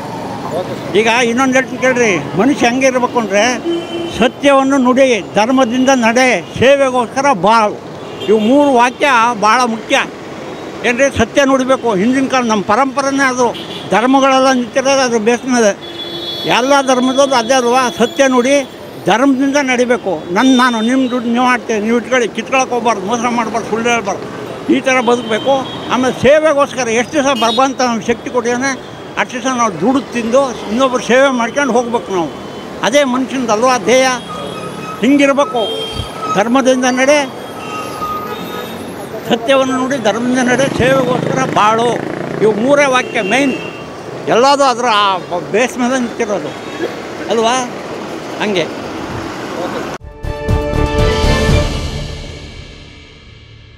Speaker 4: ಈಗ ಇನ್ನೊಂದು ಹೇಳ್ತೀನಿ ಕೇಳ್ರಿ ಮನುಷ್ಯ ಹೆಂಗೆ ಇರಬೇಕು ಅಂದರೆ ಸತ್ಯವನ್ನು ನುಡಿ ಧರ್ಮದಿಂದ ನಡೆ ಸೇವೆಗೋಸ್ಕರ ಬಾಳು ಇವು ಮೂರು ವಾಕ್ಯ ಭಾಳ ಮುಖ್ಯ ಏನ್ರಿ ಸತ್ಯ ನುಡಿಬೇಕು ಹಿಂದಿನ ಕಾಲ ನಮ್ಮ ಪರಂಪರೆನೇ ಅದು ಧರ್ಮಗಳೆಲ್ಲ ನಿಂತಿರೋದು ಅದ್ರ ಬೇಸ್ ಮೇಲೆ ಎಲ್ಲ ಧರ್ಮದಲ್ಲೂ ಅದೇ ಅಲ್ವಾ ಸತ್ಯ ನುಡಿ ಧರ್ಮದಿಂದ ನಡಿಬೇಕು ನನ್ನ ನಾನು ನಿಮ್ಮ ದುಡ್ಡು ನೀವು ಮಾಡ್ತೀವಿ ನೀವು ಇಟ್ಕೊಳ್ಳಿ ಕಿತ್ಕೊಳಕ್ಕೆ ಹೋಗ್ಬಾರ್ದು ಮೋಸ ಮಾಡಬಾರ್ದು ಸುಳ್ಳು ಹೇಳ್ಬಾರ್ದು ಈ ಥರ ಬದುಕಬೇಕು ಆಮೇಲೆ ಸೇವೆಗೋಸ್ಕರ ಎಷ್ಟು ದಿವಸ ಬರ್ಬಂತ ನಮ್ಗೆ ಶಕ್ತಿ ಕೊಟ್ಟಿದ್ದಾನೆ ಅಷ್ಟು ದಿವಸ ನಾವು ದುಡ್ಡು ತಿಂದು ಇನ್ನೊಬ್ರು ಸೇವೆ ಮಾಡ್ಕೊಂಡು ಹೋಗ್ಬೇಕು ನಾವು ಅದೇ ಮನುಷ್ಯನದು ಅಲ್ವಾ ಧ್ಯೇಯ ಹಿಂಗಿರ್ಬೇಕು ಧರ್ಮದಿಂದ ನಡೆ ಸತ್ಯವನ್ನು ನೋಡಿ ಧರ್ಮದ ನಡೆ ಸೇವೆಗೋಸ್ಕರ ಬಾಳು ಇವು ಮೂರೇ ವಾಕ್ಯ ಮೈನ್ ಎಲ್ಲದೂ ಅದರ ಬೇಸ್ ಮೇಲೆ ನಿಂತಿರೋದು ಅಲ್ವಾ ಹಂಗೆ